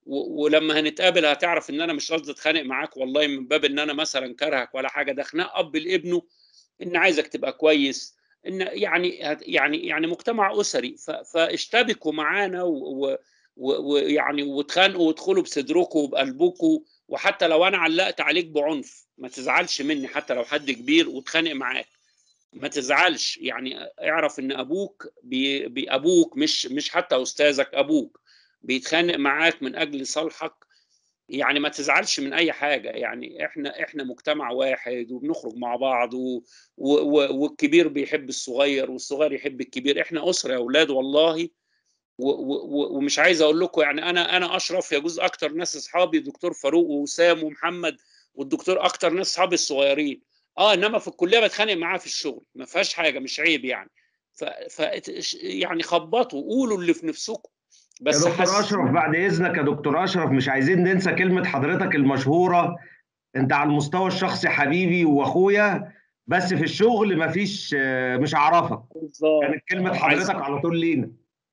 و- ولما هنتقابل هتعرف ان انا مش قصدي اتخانق معاك والله من باب ان انا مثلا كرهك ولا حاجه ده خناق اب لابنه ان عايزك تبقى كويس ان يعني يعني يعني مجتمع اسري ف- فاشتبكوا معانا و- و- و- ويعني واتخانقوا وادخلوا بصدركم وبقلبكم وحتى لو انا علقت عليك بعنف ما تزعلش مني حتى لو حد كبير واتخانق معاك ما تزعلش يعني اعرف ان ابوك بي بي ابوك مش مش حتى استاذك ابوك بيتخانق معاك من اجل صالحك يعني ما تزعلش من اي حاجه يعني احنا احنا مجتمع واحد وبنخرج مع بعض و و و والكبير بيحب الصغير والصغير يحب الكبير احنا اسره يا اولاد والله و و ومش عايز اقول لكم يعني انا انا اشرف يجوز اكتر ناس اصحابي دكتور فاروق ووسام ومحمد والدكتور اكتر ناس اصحابي الصغيرين اه انما في الكليه بتخانق معاه في الشغل ما فيهاش حاجه مش عيب يعني ف, ف يعني خبطوا قولوا اللي في نفسكم يا بس دكتور حس... اشرف بعد اذنك يا دكتور اشرف مش عايزين ننسى كلمه حضرتك المشهوره انت على المستوى الشخصي حبيبي واخويا بس في الشغل مفيش آه، مش هعرفك بالظبط كانت كلمه عايز- حضرتك على طول لينا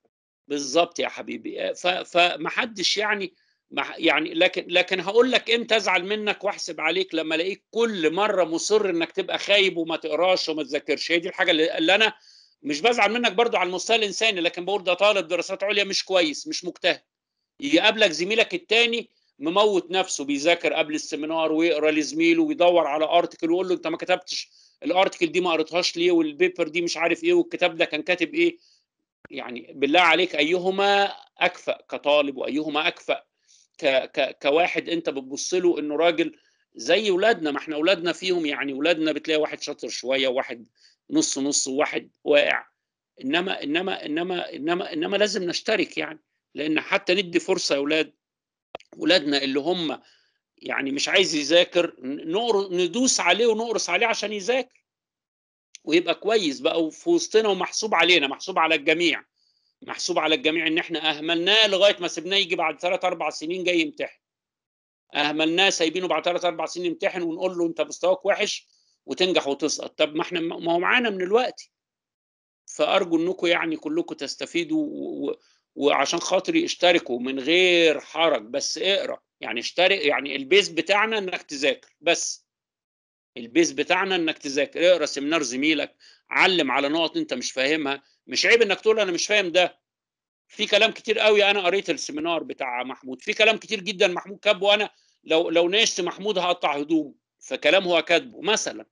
بالظبط يا حبيبي ف... فمحدش يعني مح... يعني لكن لكن هقول لك امتى ازعل منك واحسب عليك لما الاقيك كل مره مصر انك تبقى خايب وما تقراش وما تذاكرش هي دي الحاجه اللي, اللي انا مش بزعل منك برضو على المستوى الانساني لكن بقول ده طالب دراسات عليا مش كويس مش مجتهد يقابلك زميلك التاني مموت نفسه بيذاكر قبل السيمينار ويقرا لزميله ويدور على ارتكل ويقول له انت ما كتبتش الارتكل دي ما قريتهاش ليه والبيبر دي مش عارف ايه والكتاب ده كان كاتب ايه يعني بالله عليك ايهما اكفأ كطالب وايهما اكفأ ك ك كواحد انت بتبص له انه راجل زي ولادنا ما احنا ولادنا فيهم يعني ولادنا بتلاقي واحد شاطر شويه وواحد نص نص وواحد واقع انما انما انما انما انما لازم نشترك يعني لان حتى ندي فرصه يا اولاد ولادنا اللي هم يعني مش عايز يذاكر نقر ندوس عليه ونقرص عليه عشان يذاكر ويبقى كويس بقى وفي وسطنا ومحسوب علينا محسوب على الجميع محسوب على الجميع ان احنا اهملناه لغايه ما سيبناه يجي بعد ثلاث اربع سنين جاي يمتحن اهملناه سايبينه بعد ثلاث اربع سنين يمتحن ونقول له انت مستواك وحش وتنجح وتسقط طب ما احنا ما هو معانا من الوقت فارجو انكم يعني كلكم تستفيدوا و... و... وعشان خاطري اشتركوا من غير حرج بس اقرا يعني اشترك يعني البيز بتاعنا انك تذاكر بس البيز بتاعنا انك تذاكر اقرا سيمينار زميلك علم على نقط انت مش فاهمها مش عيب انك تقول انا مش فاهم ده في كلام كتير قوي انا قريت السيمينار بتاع محمود في كلام كتير جدا محمود كاتبه وانا لو لو ناقشت محمود هقطع هدومه فكلام هو كاتبه مثلا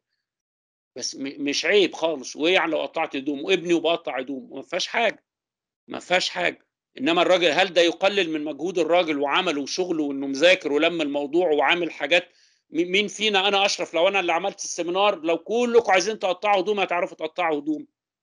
بس م- مش عيب خالص وايه يعني لو قطعت هدومه ابني وبقطع هدومه ما فيهاش حاجه ما فيهاش حاجه انما الراجل هل ده يقلل من مجهود الراجل وعمله وشغله وانه مذاكر ولم الموضوع وعامل حاجات م- مين فينا انا اشرف لو انا اللي عملت السيمينار لو كلكم عايزين تقطعوا هدوم هتعرفوا تقطعوا هدوم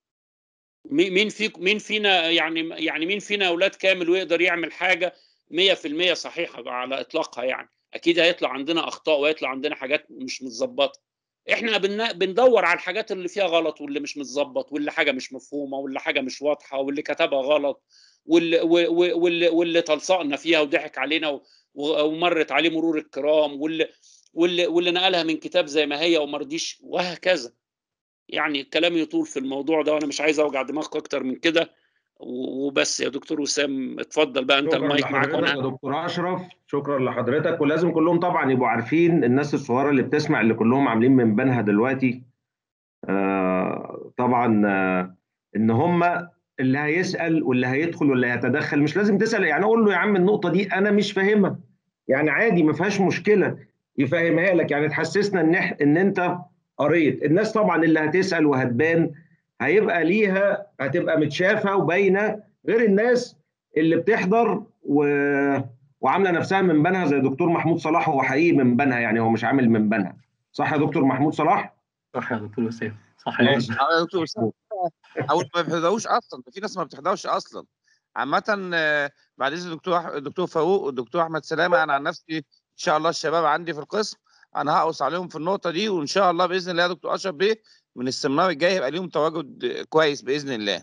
مين مين فيك مين فينا يعني يعني مين فينا اولاد كامل ويقدر يعمل حاجه 100% صحيحه على اطلاقها يعني اكيد هيطلع عندنا اخطاء وهيطلع عندنا حاجات مش متظبطه احنا بن- بندور على الحاجات اللي فيها غلط واللي مش متظبط واللي حاجه مش مفهومه واللي حاجه مش واضحه واللي كتبها غلط واللي واللي واللي, واللي تلصقنا فيها وضحك علينا و- و- ومرت عليه مرور الكرام واللي واللي واللي نقلها من كتاب زي ما هي وما رضيش وهكذا يعني الكلام يطول في الموضوع ده وانا مش عايز اوجع دماغك اكتر من كده و- وبس يا دكتور وسام اتفضل بقى انت شكرا المايك معاك لحضرتك وانا يا دكتور اشرف شكرا لحضرتك ولازم كلهم طبعا يبقوا عارفين الناس الصغيره اللي بتسمع اللي كلهم عاملين من بنها دلوقتي آه طبعا آه ان هم اللي هيسال واللي هيدخل واللي هيتدخل مش لازم تسال يعني اقول له يا عم النقطه دي انا مش فاهمها يعني عادي ما فيهاش مشكله يفهمها لك يعني تحسسنا ان إح- ان انت قريت الناس طبعا اللي هتسال وهتبان هيبقى ليها هتبقى متشافه وباينه غير الناس اللي بتحضر و... وعامله نفسها من بنها زي دكتور محمود صلاح هو حقيقي من بنها يعني هو مش عامل من بنها صح يا دكتور محمود صلاح؟ صح يا دكتور وسام صح يا ماشي. دكتور. اه يا دكتور وسام او ما بيحضروش اصلا ده في ناس ما بتحضرش اصلا عامة آه، بعد اذن الدكتور أح- الدكتور فاروق والدكتور احمد سلامه انا عن نفسي ان شاء الله الشباب عندي في القسم انا هقص عليهم في النقطة دي وان شاء الله باذن الله يا دكتور اشرف بيه من السيمينار الجاي هيبقى ليهم تواجد كويس باذن الله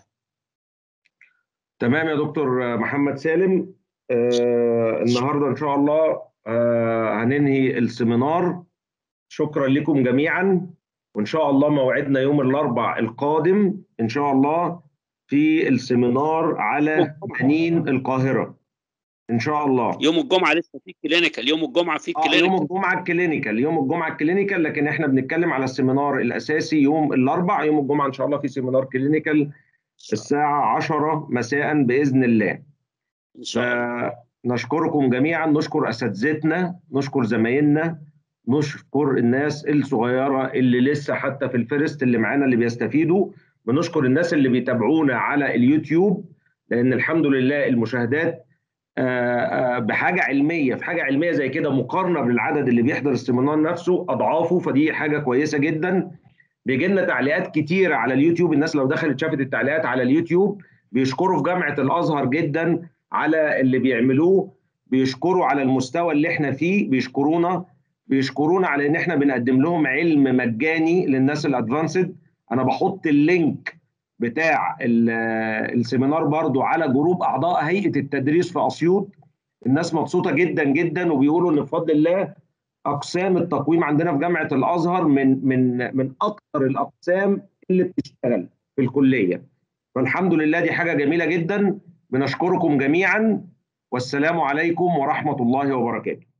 تمام يا دكتور محمد سالم آه النهارده ان شاء الله آه هننهي السيمينار شكرا لكم جميعا وان شاء الله موعدنا يوم الاربع القادم ان شاء الله في السيمينار على جنين القاهره ان شاء الله يوم الجمعه لسه في كلينيكال يوم الجمعه في اه يوم كلينيكال الجمعه الكلينيكال يوم الجمعه الكلينيكال لكن احنا بنتكلم على السيمينار الاساسي يوم الاربع يوم الجمعه ان شاء الله في سيمينار كلينيكال الساعه 10 مساء باذن الله ان شاء الله آه، نشكركم جميعا نشكر اساتذتنا نشكر زمايلنا نشكر الناس الصغيره اللي لسه حتى في الفيرست اللي معانا اللي بيستفيدوا بنشكر الناس اللي بيتابعونا على اليوتيوب لان الحمد لله المشاهدات آه، آه، بحاجه علميه في حاجه علميه زي كده مقارنه بالعدد اللي بيحضر السيمينار نفسه اضعافه فدي حاجه كويسه جدا بيجي لنا تعليقات كتيره على اليوتيوب الناس لو دخلت شافت التعليقات على اليوتيوب بيشكروا في جامعه الازهر جدا على اللي بيعملوه بيشكروا على المستوى اللي احنا فيه بيشكرونا بيشكرونا على ان احنا بنقدم لهم علم مجاني للناس الادفانسد انا بحط اللينك بتاع ال- السيمينار برضو على جروب اعضاء هيئه التدريس في اسيوط الناس مبسوطه جدا جدا وبيقولوا ان بفضل الله اقسام التقويم عندنا في جامعه الازهر من من من اكثر الاقسام اللي بتشتغل في الكليه فالحمد لله دي حاجه جميله جدا بنشكركم جميعا والسلام عليكم ورحمه الله وبركاته